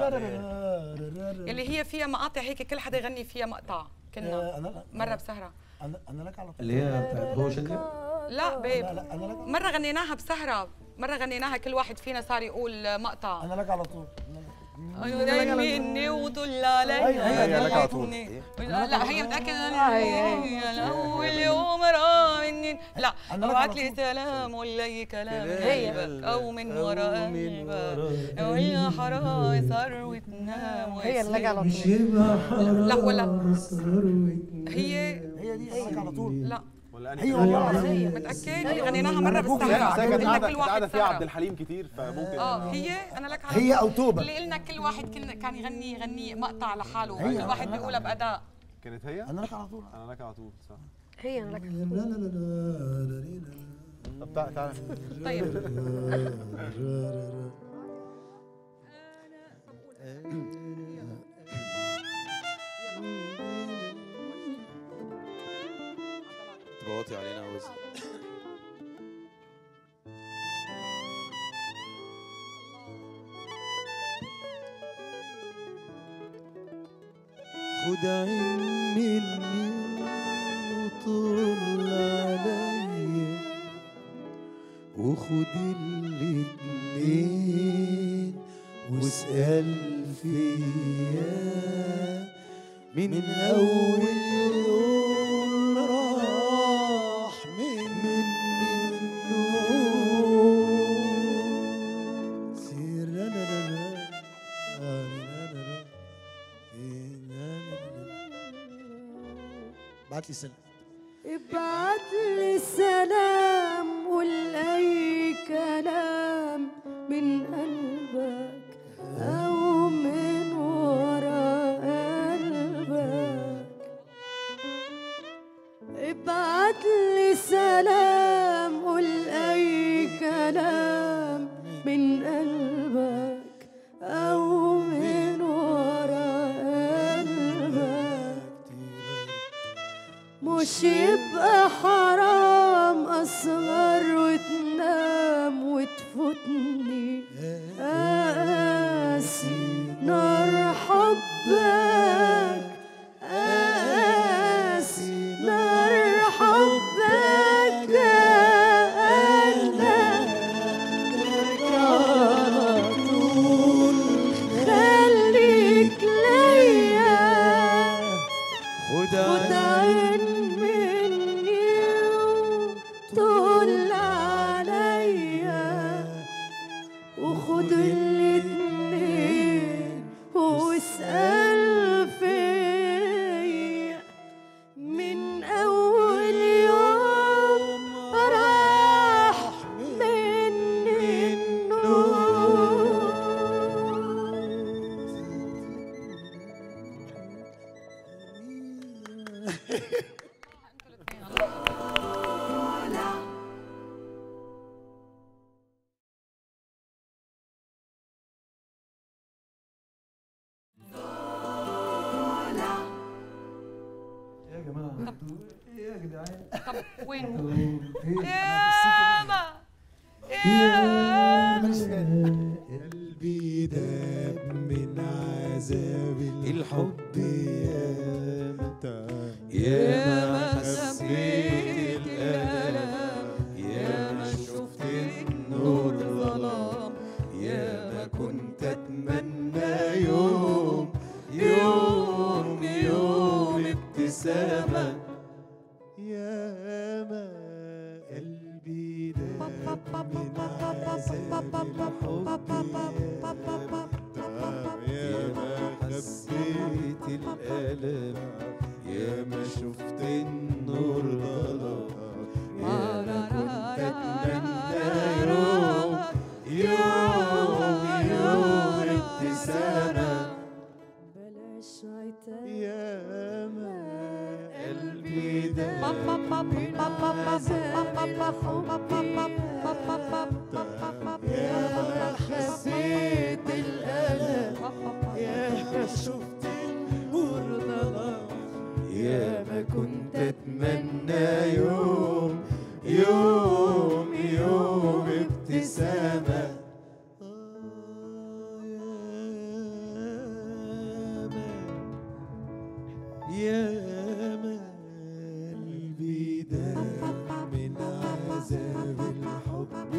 اللي هي فيها مقاطع هيك كل حدا يغني فيها مقطع كنا انا لا مره بسهره انا انا لك على طول اللي هي بتاعت هو شقة لا بيب لا لا انا لك مره غنيناها بسهره مره غنيناها كل واحد فينا صار يقول مقطع انا لك على طول ايوه مني وطل علي هي لك على طول. لا هي متاكده اول يوم راه مني لا أنا لك ابعت على لي طول. سلام ولا اي كلام هي. قلبك او من ورا أو من قلبك ورا ولا حرام صار وتنام هي اللي لك على طول لا ولا هي هي دي انا لك على طول لا ولا هي والله العظيم متاكد غنيناها مره بس بالسهره هي كانت قلنا قاعده كل كانت واحد قاعده فيها عبد سهره الحليم كتير فممكن اه هي انا لك على هي طول. او توبه اللي قلنا كل واحد كن- كان يغني يغني مقطع لحاله هي. كل واحد بيقولها باداء كانت هي انا لك على طول انا لك على طول صح هي انا لك لا لا لا لا لا لا طب تعالى تعالى طيب تبوطي علينا وز خد عين مني وطل عليا وخد الاتنين واسأل فيا من أول يوم راح مني النوم سير لا لا لا لا لا لا لا بعت لي سلام ابعت لي سلام خد الاتنين واسأل فيا من أول يوم راح مني النور يا جماعه ايه يا جدعان طب وين ايه ياما ياما قلبي داب من عذاب الحب يا ما حسيت الألم يا ما شفت النور ظلام يا ما كنت أتمنى يوم يوم يوم ابتسامة يا ما قلبي داب من عذاب الحب يا ما خبيت الألم يا ما شفت النور ظلام يا ما كنت أتمنى يوم يوم يوم ابتسامة بلاش عتاب يا ما قلبي داب من يا ما حسيت الألم يا ما شفت النور ظلام يا ما كنت أتمنى يوم يوم يوم ابتسامة يا ما قلبي داب من عذاب الحب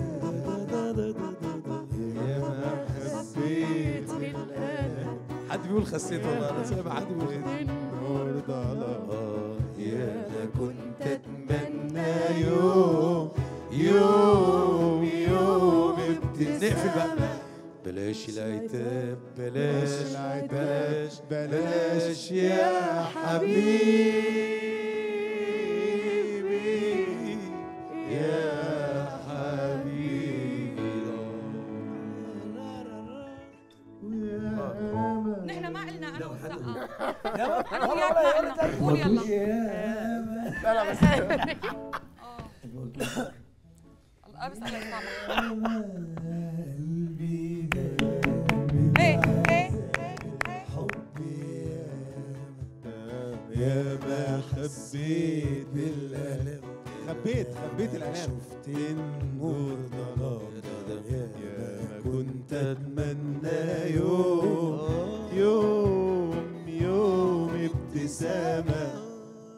يا ما حسيت بالألم حد بيقول خسيت والله انا سامع حد بيقول النور ضلال يا ما كنت اتمنى يوم يوم يوم ابتسامة نقفل بقى بلاش العتاب بلاش بلاش بلاش يا حبيبي يا حبيبي نحن ما قلنا انا والسقا والله وياك ما قلنا قول يلا لا لا بس الله بسألك ماما قلبي ايه ايه يا ما خبيت بالألم خبيت خبيت الألم شفت النور ظلام يا ما كنت أتمنى يوم يوم يوم ابتسامة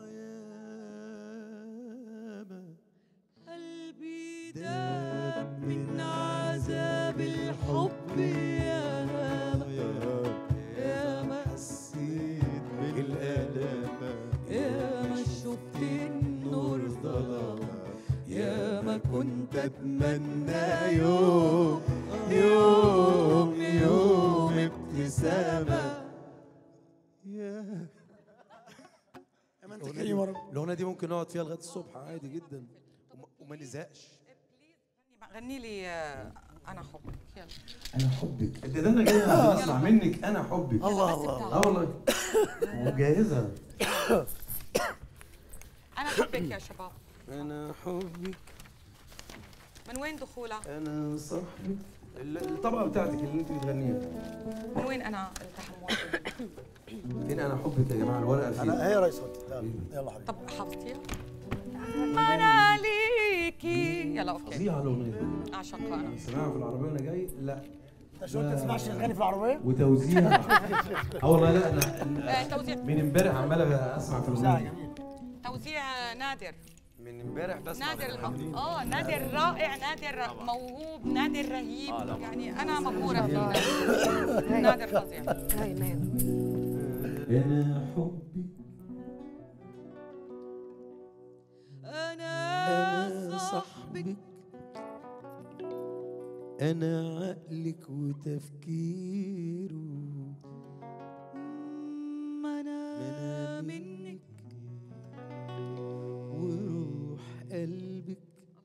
قلبي داب من عذاب الحب يا ما يا ما حسيت بالألم يا ما شفت النور ظلام يا ما كنت أتمنى يوم يوم يوم ابتسامة يا ما انت كريم يا رب الاغنيه دي ممكن نقعد فيها لغايه الصبح عادي جدا وما- وما نزهقش غني لي آه، انا حبك يلا انا حبك انت ده انا جاي عشان اسمع منك انا حبك الله الله اه والله وجاهزه انا حبك يا شباب انا حبك من وين دخولها انا صاحبك ال- الطبقه بتاعتك اللي انت بتغنيها من وين انا التحمل فين انا حبك يا جماعه الورقه فين انا هي رئيس يلا يلا حبيبي طب حافظتيها انا ليكي يلا اوكي فظيعه الاغنيه اعشقها انا سمعها في العربيه وانا جاي لا انت شو انت تسمعش اغاني في العربيه؟ وتوزيع اه والله لا آه، انا توزيع من امبارح عمال اسمع في ساعة الاغنيه جميل توزيع نادر من امبارح بسمع نادر في الأغنية. الم... اه نادر رائع نادر موهوب نادر رهيب يعني انا مبهوره فيه نادر فظيع هاي مان انا حبك انا صاحبك انا عقلك وتفكيره ما انا أنا منك وروح قلبك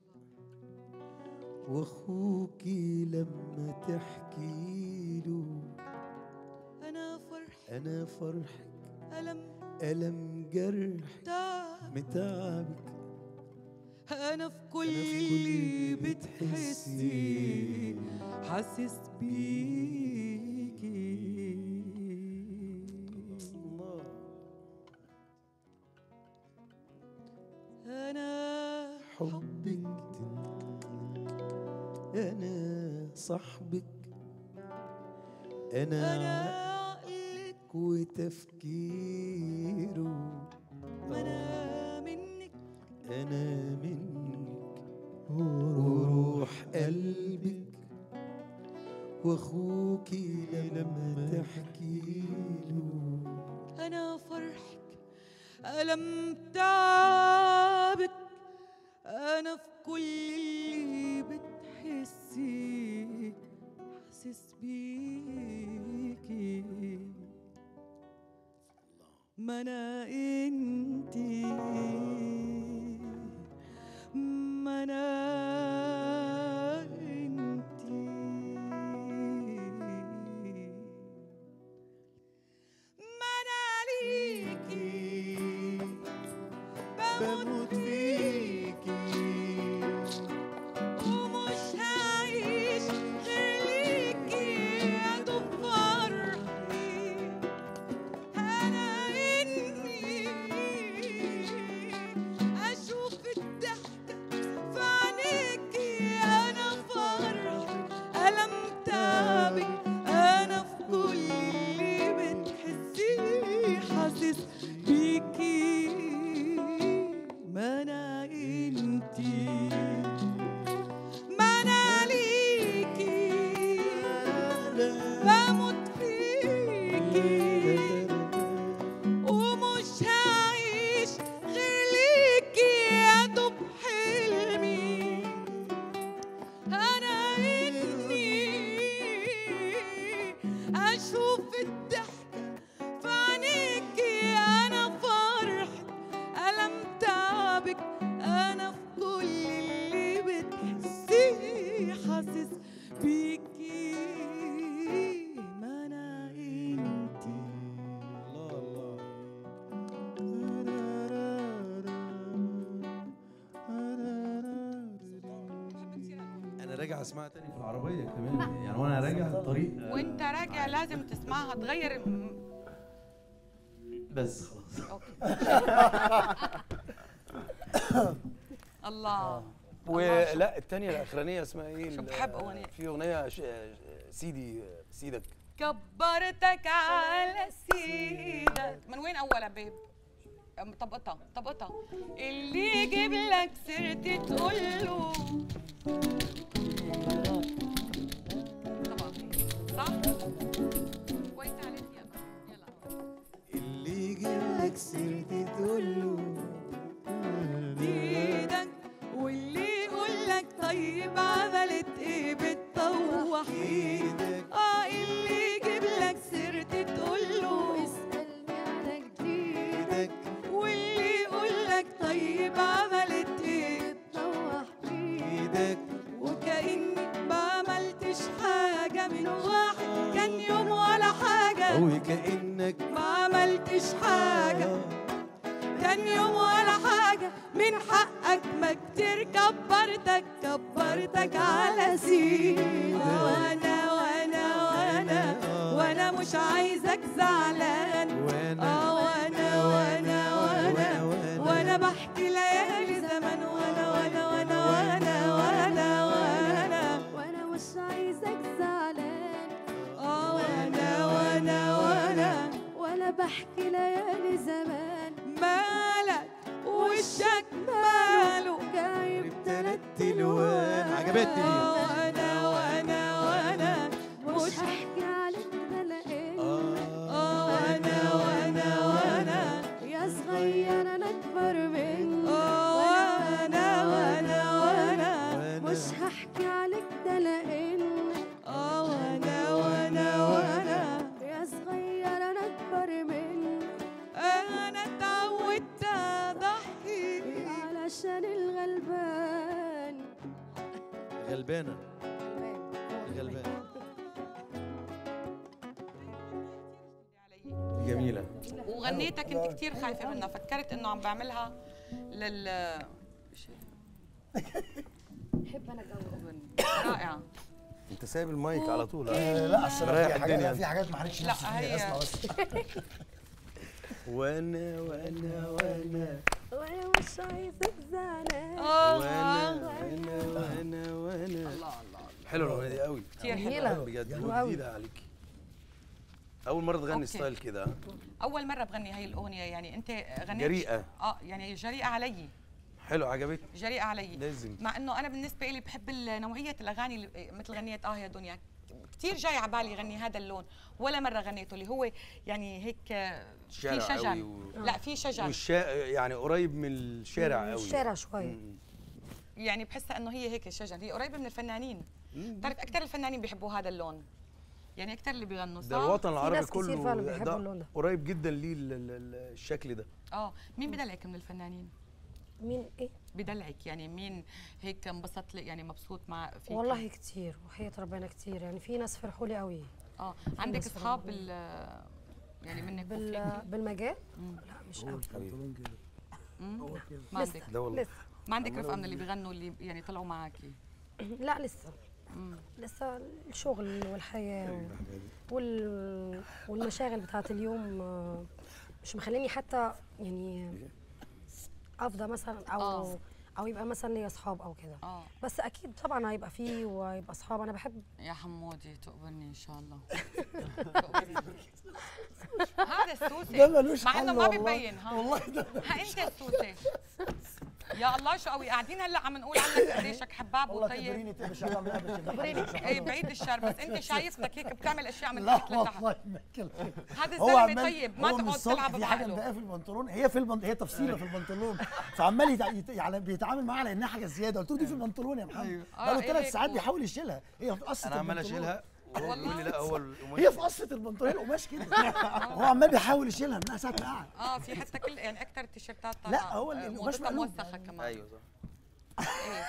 واخوكي لما تحكي له انا فرح انا فرحك الم الم جرح تعب متعبك انا في كل أنا في اللي كل بتحسي حاسس بيكي الله انا حبك انا صاحبك انا انا عقلك وتفكيره ما انا منك انا منك وروح قلبك واخوكي لما تحكي له انا فرحك الم تعبك انا في كل اللي بتحسي حاسس بيكي ما انا انتي ما انا انتي ما انا ليكي بموت فيكي ومش هعيش غير ليكي يا دوب فرحي انا اني اشوف الضحكه في عينيكي انا فرح الم تعبك انا في كل اللي بتحسيه حاسس بيكي ما انا انتي ما انا ليكي بموت فيكي ومش هعيش غير ليكي يا دوب حلمي انا اني اشوف الضحكه في عينيكي انا فرح الم تعبك انا في كل اللي بتحسيه حاسس بيكي ما انا انتي الله الله انا راجع اسمعها تاني في العربيه كمان يعني وانا راجع الطريق وانت راجع لازم تسمعها تغير م- بس خلاص اوكي الله ولا الثانيه الاخرانيه اسمها ايه شو ال- بحب أغنية. في اغنيه ش- سيدي سيدك كبرتك على سيدك من وين اول بيب أم طبقتها طبقتها اللي يجيب لك سيرتي تقول له طبعا صح كويس عليك يلا يلا اللي يجيب لك سيرتي تقول له ايدك واللي يقول لك طيب عملت ايه بتطوح ايدك اه اللي يجيب لك سيرتي تقول له اسألني على جديد ايدك واللي يقول لك طيب عملت ايه تطوح بيه ايدك وكأني ما عملتش حاجة من واحد كان يوم ولا حاجة وكأنك ما عملتش حاجة كان يوم ولا حاجة من حقك ما كتير كبرتك كبرتك على سين وانا وانا وانا وانا مش عايزك زعلان وانا اه وانا وانا وانا وانا بحكي ليالي زمان وانا وانا وانا وانا وانا وانا وانا مش عايزك زعلان اه وانا وانا وانا ولا بحكي ليالي زمان مالك وشك ماله جايب تلات الوان عجبتني آه، وانا وانا وانا مش مش هحكي عليك ده لقيت اه وانا وانا وانا يا صغير انا اكبر منك اه وانا وانا وانا وانا مش هحكي عليك ده لاني غلبانه غلبانه جميله وغنيتها كنت كثير خايفه منها فكرت انه عم بعملها لل بحب انا الجو رائعه انت سايب المايك على طول ها؟ آه، لا اصل مريح في حاجات الدنيا. في حاجات ما حركش لا، نفسي فيها هي- اسمع بس وانا وانا وانا وانا مش عايزك زعلان وانا وانا وانا وانا حلوه الاغنيه دي قوي كثير حلوه جميلة بجد حلوة أوي. جديده عليكي اول مره تغني أوكي. ستايل كده ها؟ اول مره بغني هاي الاغنيه يعني انت غنيت جريئة. اه يعني جريئه علي حلو عجبتني جريئه علي لازم مع انه انا بالنسبه لي بحب ال- نوعيه الاغاني اللي مثل غنيه اه يا دنيا كثير جاي على بالي غني هذا اللون ولا مره غنيته اللي هو يعني هيك آه، في شارع قوي شجن و- لا في شجن والشا... يعني قريب من الشارع قوي الشارع شويه مم. يعني بحسها انه هي هيك شجن هي قريبه من الفنانين بتعرف اكثر الفنانين بيحبوا هذا اللون يعني اكثر اللي بيغنوا صح ده الوطن العربي ناس كتير كله فعلا بيحبوا ده اللون ده. قريب جدا ليه ال- ال- ال- الشكل ده اه مين بدلعك من الفنانين مين ايه بدلعك يعني مين هيك انبسط لي يعني مبسوط مع فيك والله كتير وحياة ربنا كتير يعني في ناس فرحوا لي قوي اه عندك ناس اصحاب فرحوا لي. بال يعني منك بال... وفيك؟ بالمجال مم. لا مش قوي مم؟ ما عندك ده والله لسه ما عندك رفقه من اللي بيغنوا اللي يعني طلعوا معك لا لسه مم. لسه الشغل والحياة و... وال... والمشاغل بتاعت اليوم آه، مش مخليني حتى يعني افضى مثلا او آه. او يبقى مثلا ليا اصحاب او كده اه بس اكيد طبعا هيبقى فيه ويبقى اصحاب انا بحب يا حمودي تقبلني ان شاء الله تقبلني. هذا السوسي ده ملوش مع انه حل ما والله. ببين ها والله ده ها انت السوسي يا الله شو قوي قاعدين هلا عم نقول عنك قديشك حباب والله وطيب كبريني تبقى شغال من قبل اي بعيد الشر بس انت شايفتك هيك بتعمل اشياء من لا تحت لتحت والله ما كلام هذا هو الزلمه عمال طيب ما هو من تقعد الصبح تلعب في حاجه بعقله مضايقاه في البنطلون هي في البنط... هي تفصيله في البنطلون فعمال يتع... يت... يعني بيتعامل معاها على انها حاجه زياده قلت له دي في البنطلون يا محمد آه، بقاله إيه ثلاث هيك ساعات هو. بيحاول يشيلها هي في قصه انا عمال البنطلون. اشيلها وهو والله؟ بيقول لي لا هو القماش هي في قصه البنطلون القماش كده هو عمال بيحاول يشيلها منها ساعه ما قعد اه في حتى كل يعني اكثر التيشيرتات لا، طالعة، هو آه، اللي- موضتها مش مقلوب. موسخه كمان ايوه صح إيه،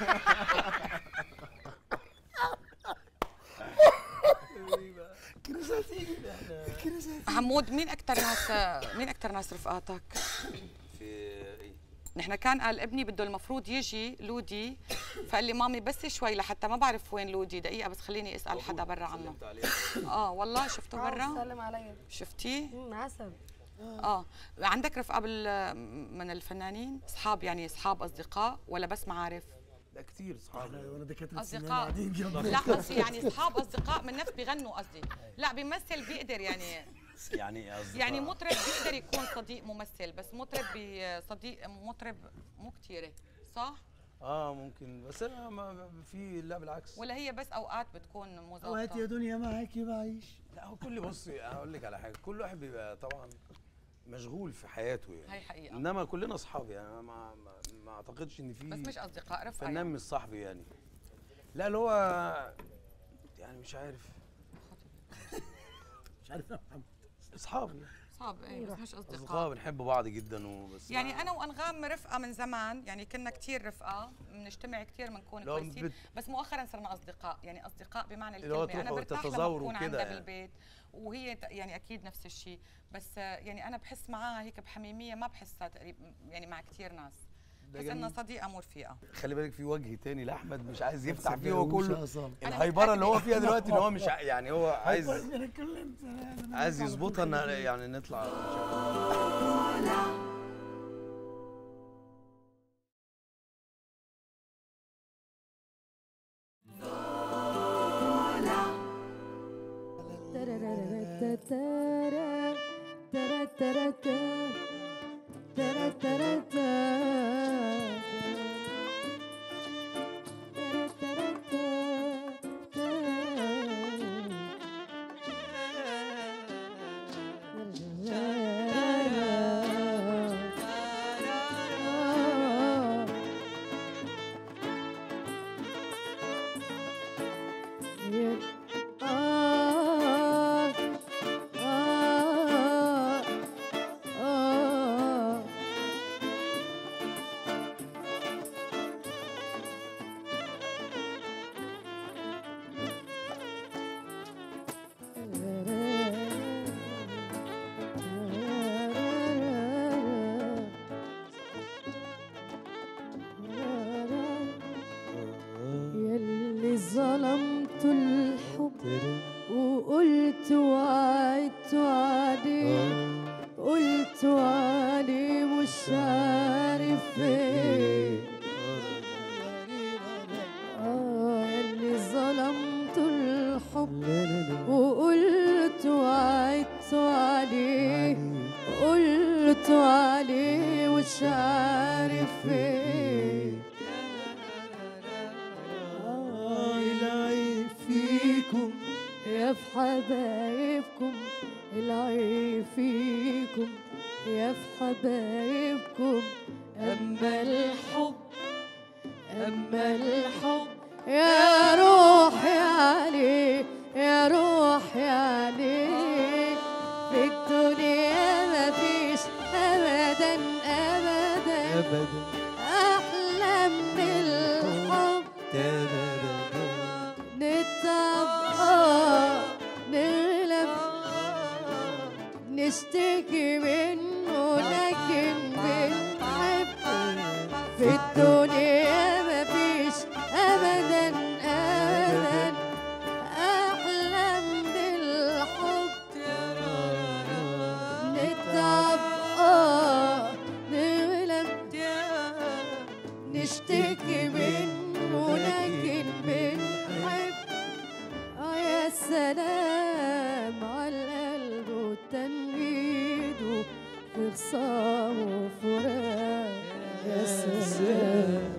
كنيسه هتيجي كنيسه هتيجي حمود مين اكثر ناس مين اكثر ناس رفقاتك؟ في ايه نحن كان قال ابني بده المفروض يجي لودي فقال لي مامي بس شوي لحتى ما بعرف وين لودي دقيقه بس خليني اسال حدا برا عنه سلمت عليه اه والله شفته برا سلم عليا شفتيه مم، عسل اه عندك رفقه بال من الفنانين اصحاب يعني اصحاب اصدقاء ولا بس معارف لا كتير صحابي وانا دكاتره سنان اصدقاء قاعدين كده لا قصدي يعني اصحاب اصدقاء من نفس بيغنوا قصدي لا بيمثل بيقدر يعني يعني قصدي يعني مطرب بيقدر يكون صديق ممثل بس مطرب بي- صديق مطرب مو كتيره صح اه ممكن بس انا ما في لا بالعكس ولا هي بس اوقات بتكون اوقات يا مظبطه دنيا معاكي بعيش لا هو كل بصي هقول لك على حاجه كل واحد بيبقى طبعا مشغول في حياته يعني هي حقيقه انما كلنا اصحاب يعني أنا ما ما, ما اعتقدش ان في بس مش اصدقاء رفقه فنان يعني. مش صاحبي يعني لا اللي هو يعني مش عارف مش عارف يا محمد اصحابي صعب ايه بس مش اصدقاء اصدقاء بنحب بعض جدا وبس يعني ما- انا وانغام رفقه من زمان يعني كنا كتير رفقه بنجتمع كتير بنكون لو كويسين بت- بس مؤخرا صرنا اصدقاء يعني اصدقاء بمعنى اللي هو الكلمه انا تروحوا برتاح لما تتزاوروا بكون كده عندها يعني. بالبيت وهي ت- يعني اكيد نفس الشيء بس آه، يعني انا بحس معاها هيك بحميميه ما بحسها تقريبا يعني مع كتير ناس ده بحس انها جميل. صديقه مو رفيقه خلي بالك في وجه تاني لاحمد مش عايز يفتح فيه هو تصدقوش يا كله عصام. أنا الهايبره اللي هو متأكدة. فيها دلوقتي ان هو مش ع- يعني هو عايز أنا اتكلمت أنا- عايز يظبطها ان يعني نطلع إن شاء الله. اللي ظلمت الحب وقلت وعدت عليه قلت عليه مش عارف ايه آه اللي ظلمت الحب وقلت وعدت عليه قلت عليه مش عارف ايه آه العيب فيكم يا في حبايبكم العيب فيكم يا في حبايبكم أما الحب أما الحب يا روحي عليه يا روحي عليه في الدنيا مفيش أبدا أبدا أبدا أحلى من الحب نتعب آه نغلب نشتكي منه لكن بنحب في الدنيا مفيش أبدا أبدا أحلى من الحب نتعب آه نغلب نشتكي منه لكن بنحب آه يا سلام على القلب وتنجيده في خصام وفراق يا سلام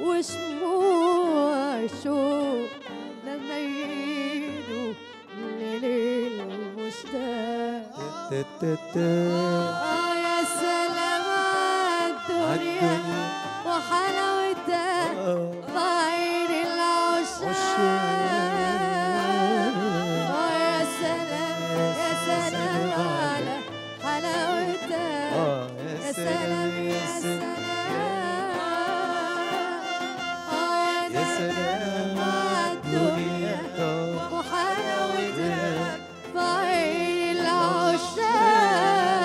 وشموع الشوق لما يجيدوا لليل مشتاق آه يا سلام عالدنيا وحلاوتها بعين العشاق آه يا سلام يا سلام على حلاوتها يا سلام يا سلام آه يا سلام عالدنيا وحلاوتها بعين العشاق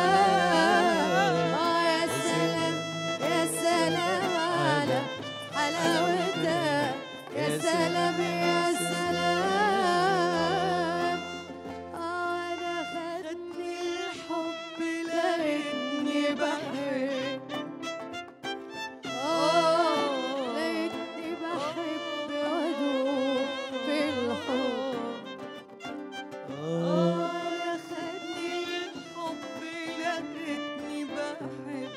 آه يا سلام يا سلام على حلاوتها يا سلام يا سلام آه أنا خدني الحب لقيتني بحب آه لقيتني بحب وأدوب في الحب آه أنا خدني الحب لقيتني بحب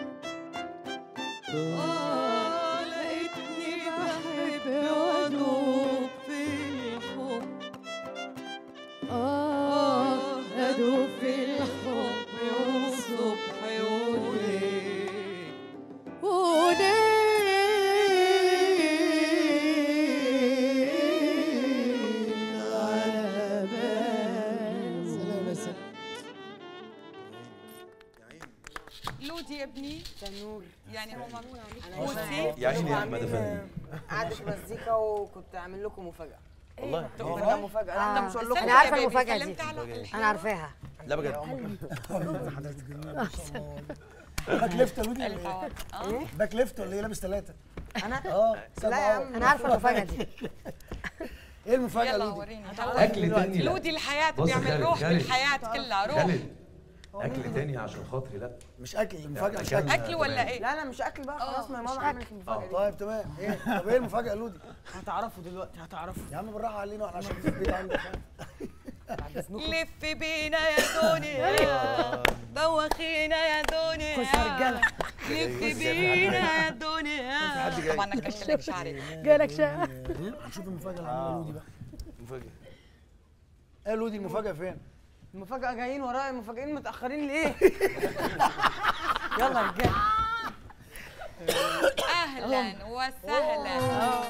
آه لقيتني بحب وأدوب في الحب آه أدوب في الحب والصبح وليل وليل على بال سلام يا سلام لودي يا ابني تنور يعني هو انا بصي يا عيني يا أحمد أفندي. قعدة مزيكا وكنت عامل لكم مفاجأة والله مفاجأة مفاجأة لا آه. مش هقول لكم انا عارفه بيبي، المفاجاه دي سلمت على انا عارفاها لا بجد حضرتك جميل ما شاء الله باك ليفت يا لودي الحوار اه باك ليفت ولا ايه لابس ثلاثة؟ انا اه لا يا عم انا عارفه المفاجاه دي ايه المفاجأة يا يلا لودي؟ وريني اكل تاني لا. لودي الحياة بص بيعمل خالد، روح خالد. بالحياة كلها روح خالد اكل تاني عشان خاطري لا مش اكل المفاجأة مش أكل. اكل أكل ولا ايه؟ لا لا مش اكل بقى خلاص ما يا ماما عملت المفاجأة دي طيب تمام ايه طب ايه المفاجأة يا لودي؟ هتعرفوا دلوقتي هتعرفوا يا عم بالراحة علينا واحنا عشان في البيت عندك لف بينا يا دنيا دوخينا يا دنيا خش يا رجالة. لف بينا يا دنيا طبعا نكشت لك شعري جالك شقه هنشوف المفاجأة اللي عملها لودي بقى مفاجأة ايه يا لودي المفاجأة فين؟ المفاجأة جايين ورايا المفاجئين متأخرين ليه؟ يلا يا رجالة اهلا وسهلا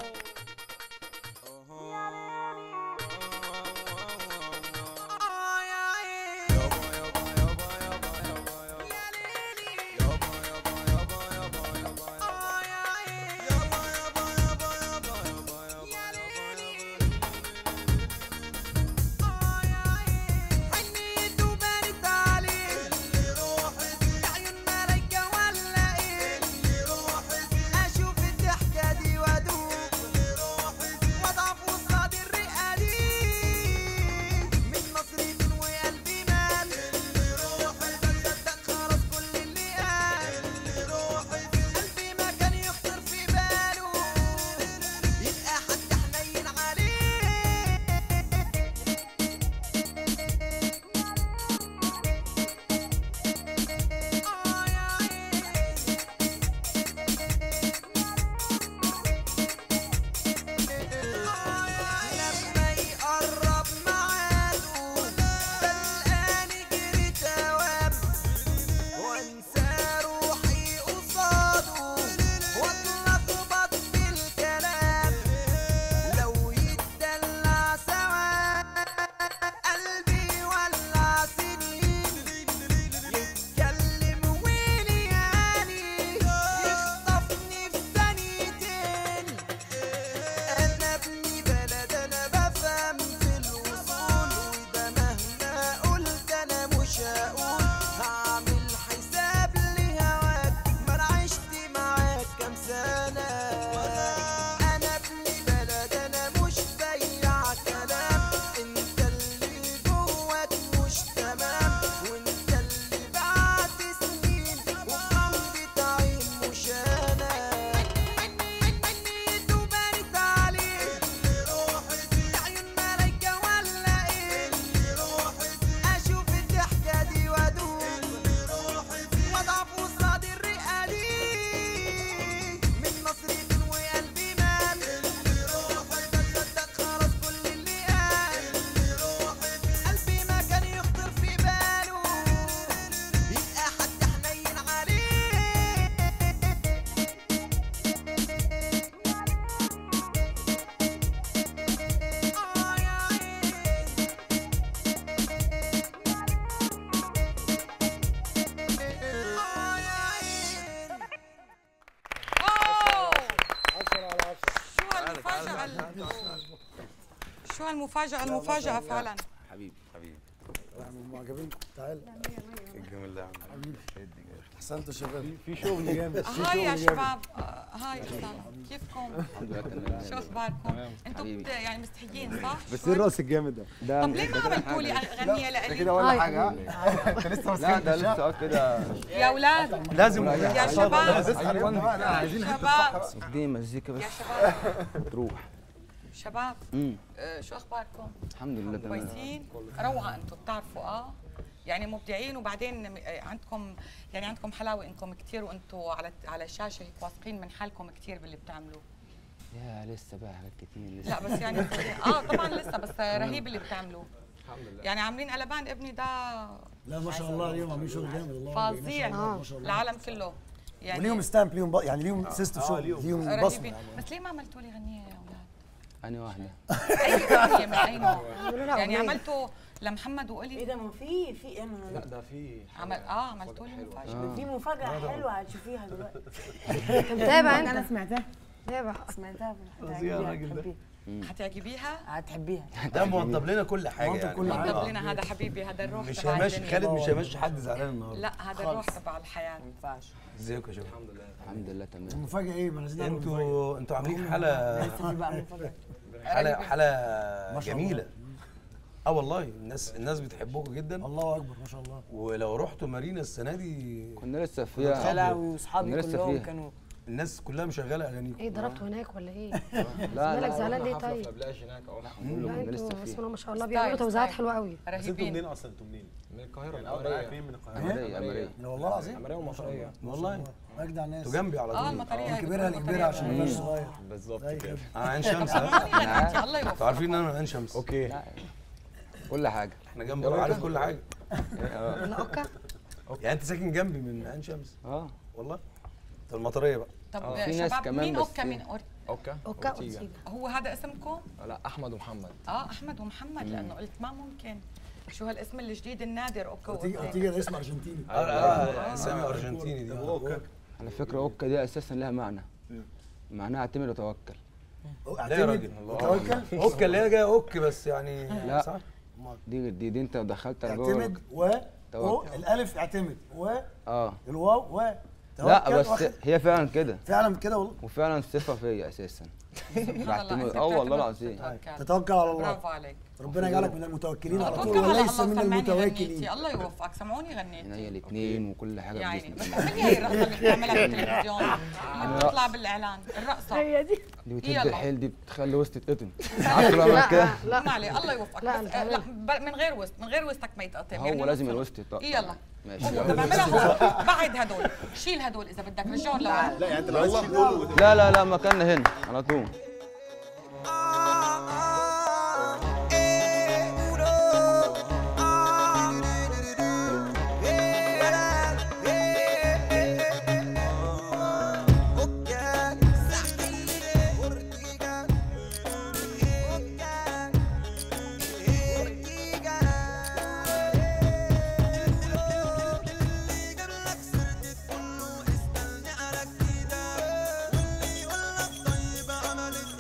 حنيته بانت عليه اللي روحي فيه عيون ملايكة ولا ايه اللي روحي فيه اشوف الضحكة دي وادوب المفاجأة ال- شو هالمفاجأة المفاجأة فعلا حبيبي حبيبي معجبينكم تعال الجمال ده احسنتوا شباب في شغل جامد هاي يا شباب آه، هاي أسامة كيفكم؟ شو اخباركم؟ انتم بت- يعني مستحيين صح؟ بس ايه الراس الجامد ده؟ طب ليه ما عملتوا لي اغنيه ده لإلي؟ كده ولا حاجه ها؟ انت لسه ماسكين ده لسه كده يا اولاد لازم يا شباب عايزين شباب دي مزيكا بس يا شباب تروح شباب امم آه، شو اخباركم؟ الحمد لله تمام كويسين؟ روعه انتم بتعرفوا اه يعني مبدعين وبعدين م- آه، عندكم يعني عندكم حلاوه انكم كثير وانتم على على الشاشه هيك واثقين من حالكم كثير باللي بتعملوه يا لسه بقى حاجات كتير لسه لا بس يعني اه طبعا لسه بس رهيب اللي بتعملوه الحمد لله يعني عاملين قلبان ابني ده لا ما شاء الله اليوم عاملين شغل جامد والله فظيع ما شاء الله ما شاء الله العالم كله يعني وليهم ستامب ليهم بق- يعني ليهم سيستم شغل ليهم بصمه رهيبين بس ليه ما عملتوا لي غنيه يا اولاد؟ أنهي واحدة اي اغنيه من اي نوع؟ عملوا لها يعني أغنية. عملتوا لمحمد وقولي ايه ده ما في في انا لا ده في عمل اه عملتوا لي مفاجاه في مفاجأة حلوة هتشوفيها دلوقتي متابع انا انت سمعتها متابع سمعتها فظيع الراجل ده. هتحبيها هتعجبيها؟ هتحبيها ده موضب لنا كل حاجه موضب يعني كل حاجة. طب لنا هذا حبيبي هذا الروح مش تبع هيمشي الدنيا. خالد مش هيمشي حد زعلان النهارده لا هذا الروح تبع الحياه ما ينفعش ازيكم يا شباب الحمد لله الحمد لله تمام المفاجاه ايه ما عايزين نعمل مفاجأة. انتوا انتوا عاملين حاله لسه في بقى مفاجأة حاله حاله ما شاء جميله اه والله الناس الناس بتحبكم جدا الله اكبر ما شاء الله ولو رحتوا مارينا السنه دي كنا لسه يا فيها لهوي واصحابي كنا لسه كلهم فيها. كانوا الناس كلها مشغله اغانيكم ايه ضربته هناك ولا ايه؟ لا مالك لا زعلان ليه حفلة طيب؟ في لبلاش هناك اهو لا كنا لسه انتوا بسم فيها الله ما شاء الله ستايل، بيعملوا توزيعات ستايل. حلوه قوي بس انتوا رهيبين منين اصلا انتوا منين؟ من القاهرة يعني اول القمرية فين من القاهره؟ أمرية أمرية لا والله العظيم القمرية ومصرية والله اجدع ناس انتوا جنبي على اه طول المطريه من كبيرها لكبيرها عشان ما يبقاش صغير بالظبط زي كده كده اه عين شمس ها؟ سمعوني يا بنتي الله انتوا يوفقك عارفين ان انا من عين شمس اوكي كل حاجة احنا جنب بعض عارف كل حاجه ولا اوكا يعني انت ساكن جنبي من عين شمس اه والله في المطريه بقى طب آه، في ناس شباب كمان مين بس اوكا في- مين أور... اوكا اوكا أورتيجا. أورتيجا. هو هذا اسمكم؟ لا احمد ومحمد اه احمد ومحمد لانه قلت ما ممكن شو هالاسم الجديد النادر اوكا تيجي وأورتيجا. تيجي ده اسم ارجنتيني اه اه اسامي ارجنتيني دي آه. على فكرة أوكا دي أساسا لها معنى معناها اعتمد وتوكل لا يا راجل توكل اوكي اللي هي جايه اوكي بس يعني لا. صح دي دي, دي أنت دخلتها جوه اعتمد و و توكل. الالف اعتمد و اه الواو و لا توكل بس واخد- هي فعلا كده فعلا كده والله وفعلا صفة فيا أساسا سبحان الله، بعتمد أنت اه والله بتعتمد العظيم وتتوكل. تتوكل على الله برافو عليك ربنا يجعلك من المتوكلين على طول توكل على وليس الله من سمعني المتوكلين غنيتي الله يوفقك سمعوني عينيا غنيتي الاثنين وكل حاجة يا بجسمي عيني بس اعملي هي الرقصه اللي بتعملها بالتلفزيون اللي بتطلع بالاعلان الرقصه هي دي دي يلا. بتدي الحيل دي بتخلي وسط تتقطم عارف لو بعمل كده لا ما عليه الله يوفقك لا، بس أنت آه، لا عملها. ب- من غير وسط من غير وسطك ما يتقطم هو يعني لازم نص الوسط يتقطم. إيه يلا ماشي هو طب اعملها هو بعد هدول شيل هدول اذا بدك رجعهم لورا لا يعني انت لو عايز تشيل دول لا لا لا مكاننا هنا على طول واللي يقول لك طيب عملت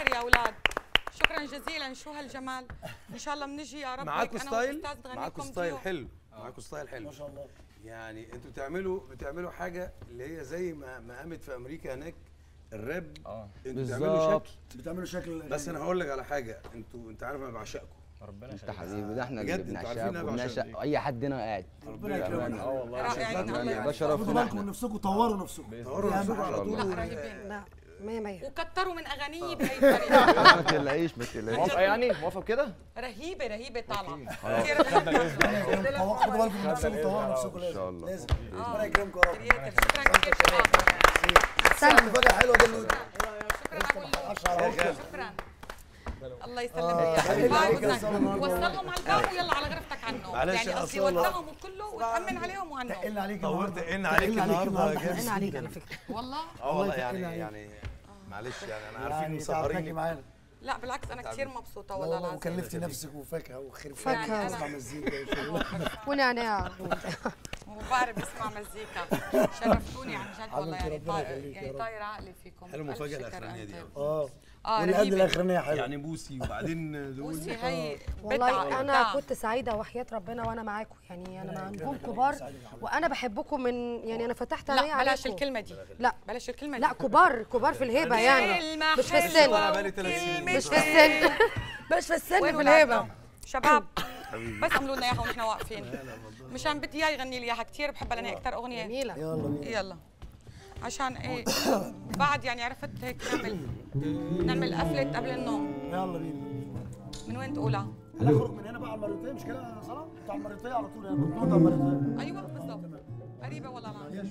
قمر يا اولاد شكرا جزيلا شو هالجمال ان شاء الله بنجي يا رب معاكم هيك أنا ستايل والأستاذ تغني معاكم لكم ستايل ديو. حلو معاكم ستايل حلو ما شاء الله يعني انتوا بتعملوا بتعملوا حاجه اللي هي زي ما ما قامت في امريكا هناك الراب اه انتوا بتعملوا بالظبط. شكل بتعملوا شكل بس انا هقول لك على حاجه انتوا انت عارف انا بعشقكم ربنا انت حبيبي ده احنا اللي بجد انتوا عارفين بنعشقك انا بعشقك وبنعشق اي حد هنا قاعد ربنا يكرمك. اه والله رائعين، الله ده يبارك شرف خدوا لنا بالكم من احنا نفسكم طوروا نفسكم طوروا دي أهم نفسكم حاجة. على طول لا رهيبين لا مية مية وكتروا من اغانيه بهي الطريقه ما تقلقيش ما تقلقيش موافقه يعني موافقه بكده رهيبه رهيبه طالعه خلاص. كتير رهيبة. خدوا بالكم من نفسكم طوروا نفسكم ان شاء لازم الله لازم ربنا يكرمكم يا رب كرياتيف. شكرا كثير شباب استنى فجأة حلوة دي اللي شكرا ابو اللوز شكرا الله يسلمك آه، يا خليك حبيبي عليك باي يا صالح. وصلهم على الباب ويلا على غرفتك عنهم معلش يعني يا قصدي أصالة. وصلهم كله وتامن عليهم وعنهم تقلنا عليك طورت النهارده. ان عليك تقلنا النهارده النهارده. جامد انا عليك جداً. على فكره والله اه والله الله يعني يتقل عليك. يعني معلش يعني انا عارفين يعني تعرفي مسهرين معانا لا بالعكس انا كثير مبسوطه لا والله والله العظيم وكلفتي نفسك وفاكهه وخرفان فاكهة. تسمع مزيكا وشغل. ونعناع وبعرف بسمع مزيكا شرفتوني عن جد والله يعني ربنا طاير يخليك يا يعني رب. طاير عقلي فيكم حلو ألف المفاجاه شكر الاخرانيه دي أنت. أوي. اه اه واللي قد رهيبه الاخرانيه حلوه يعني بوسي وبعدين دول بوسي هي والله بدعة انا إبداع. كنت سعيده وحياه ربنا وانا معاكم يعني انا مع نجوم كبار وانا بحبكم من يعني انا فتحت عيني لا بلاش عليكم. الكلمه دي لا بلاش الكلمه دي لا كبار كبار في الهيبه يعني كلمة مش في السن حلوة بقالي ثلاث سنين. وكلمة مش في السن مش في السن وين في الهيبه ولادنا؟ شباب بس عملوا لنا اياها ونحن واقفين مشان بدي اياه يغني لي اياها كثير بحبها لانها اكثر اغنيه جميله يلا بينا يلا عشان ايه بعد يعني عرفت هيك نعمل نعمل قفله قبل النوم يلا بينا من وين تقولها؟ هنخرج من هنا بقى على المريطيه مش كده يا صلاح؟ بتاع المريطيه على طول يعني كنت على المريطيه ايوه بالضبط قريبه والله العظيم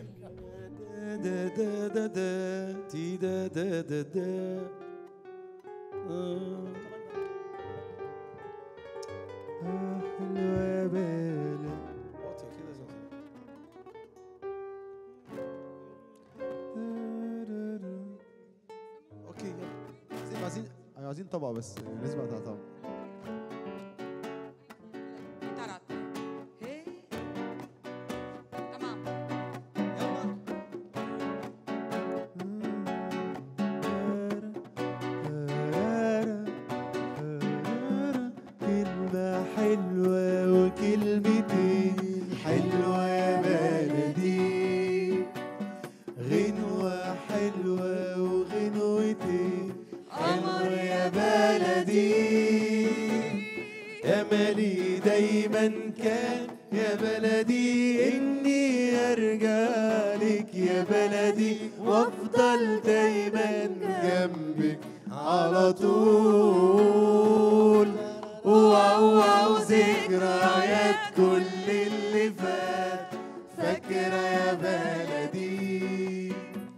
دا دا دا دا تي دا دا دا دا آه. آه، حلوة يا بلد واطية كده زي اوكي يلا عايزين عايزين عايزين طبقة بس لازم أقطع طبقة جيتارات هي. تمام كلمة حلوة وكلمتين حلوة يا بلدي غنوة حلوة وغنوتين حلوة يا بلدي أملي دايما كان يا بلدي إني أرجع لك يا بلدي وأفضل دايما جنبك على طول واو واو ذكريات كل اللي فات فاكرة يا بلدي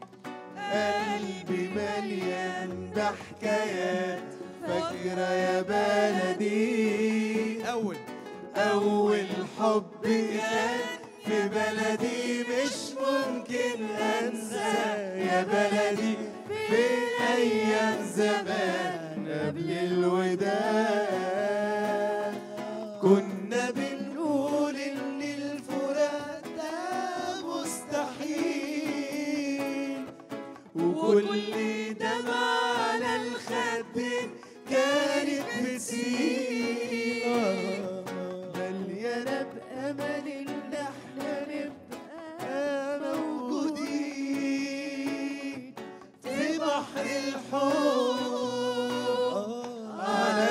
قلبي مليان بحكايات فاكرة يا بلدي أول أول حب كان في بلدي مش ممكن أنسى يا بلدي في أيام زمان قبل الوداع كنا بنقول إن الفراق ده مستحيل وكل دمعة على الخدين كانت بتسيل مليانة بأمل إن احنا نبقى موجودين في بحر الحب على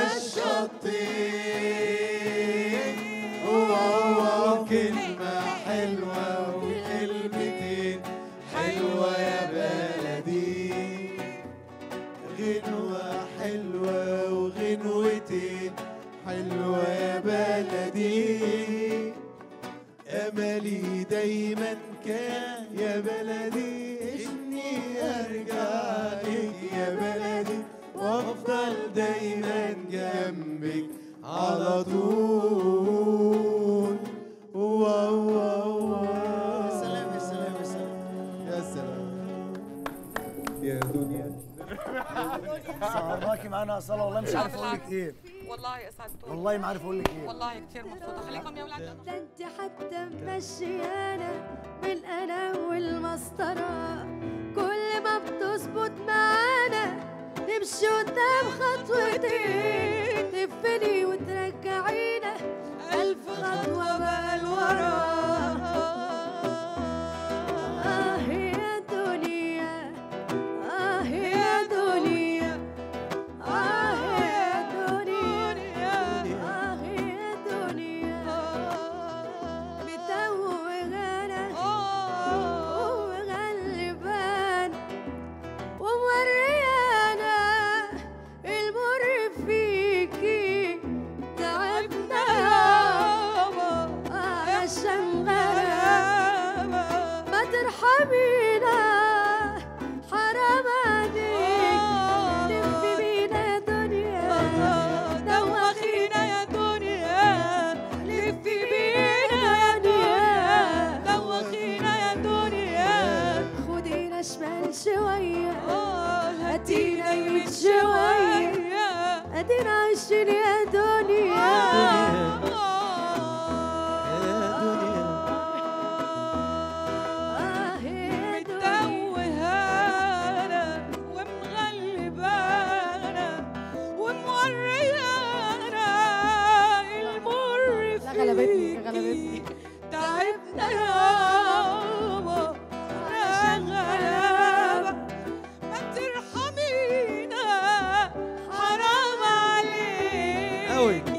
الشطين واو كلمة حلوة وكلمتين حلوة يا بلدي غنوة حلوة وغنوتين حلوة يا بلدي أملي دايما كان يا بلدي إني أرجع لك يا بلدي وأفضل دايما جنبك على طول واو واو واو سلام يا سلام يا سلام يا سلام يا دنيا سهرناكي معانا يا صلاح والله مش عارف اقول لك ايه والله اسعدتوني والله ما عارف اقول لك ايه والله كثير مبسوطه خليكم يا اولاد ده انت حتى ممشيانا بالقلم والمسطرة كل ما بتظبط معانا نمشي قدام خطوتين تفني وترجعينا ألف خطوة بقى لورا آه يا دنيا آه يا دنيا آه يا دنيا آه يا دنيا متوهانا وغلبان وموريانا المر فيكي تعبنا يابا عشان غلابة ما ترحمينا حرام عليك لفي بينا يا دنيا دوخينا يا دنيا لفي بينا يا دنيا دوخينا يا دنيا خدينا شمال شوية هاتينا يمين شوية ادينا عايشين يا دنيا آه يا متوهانا ومغلبانا وموريانا المر لا غلبتني فيكي. غلبتني تعبنا يابا يا غلابة ما ترحمينا حرام عليك أوي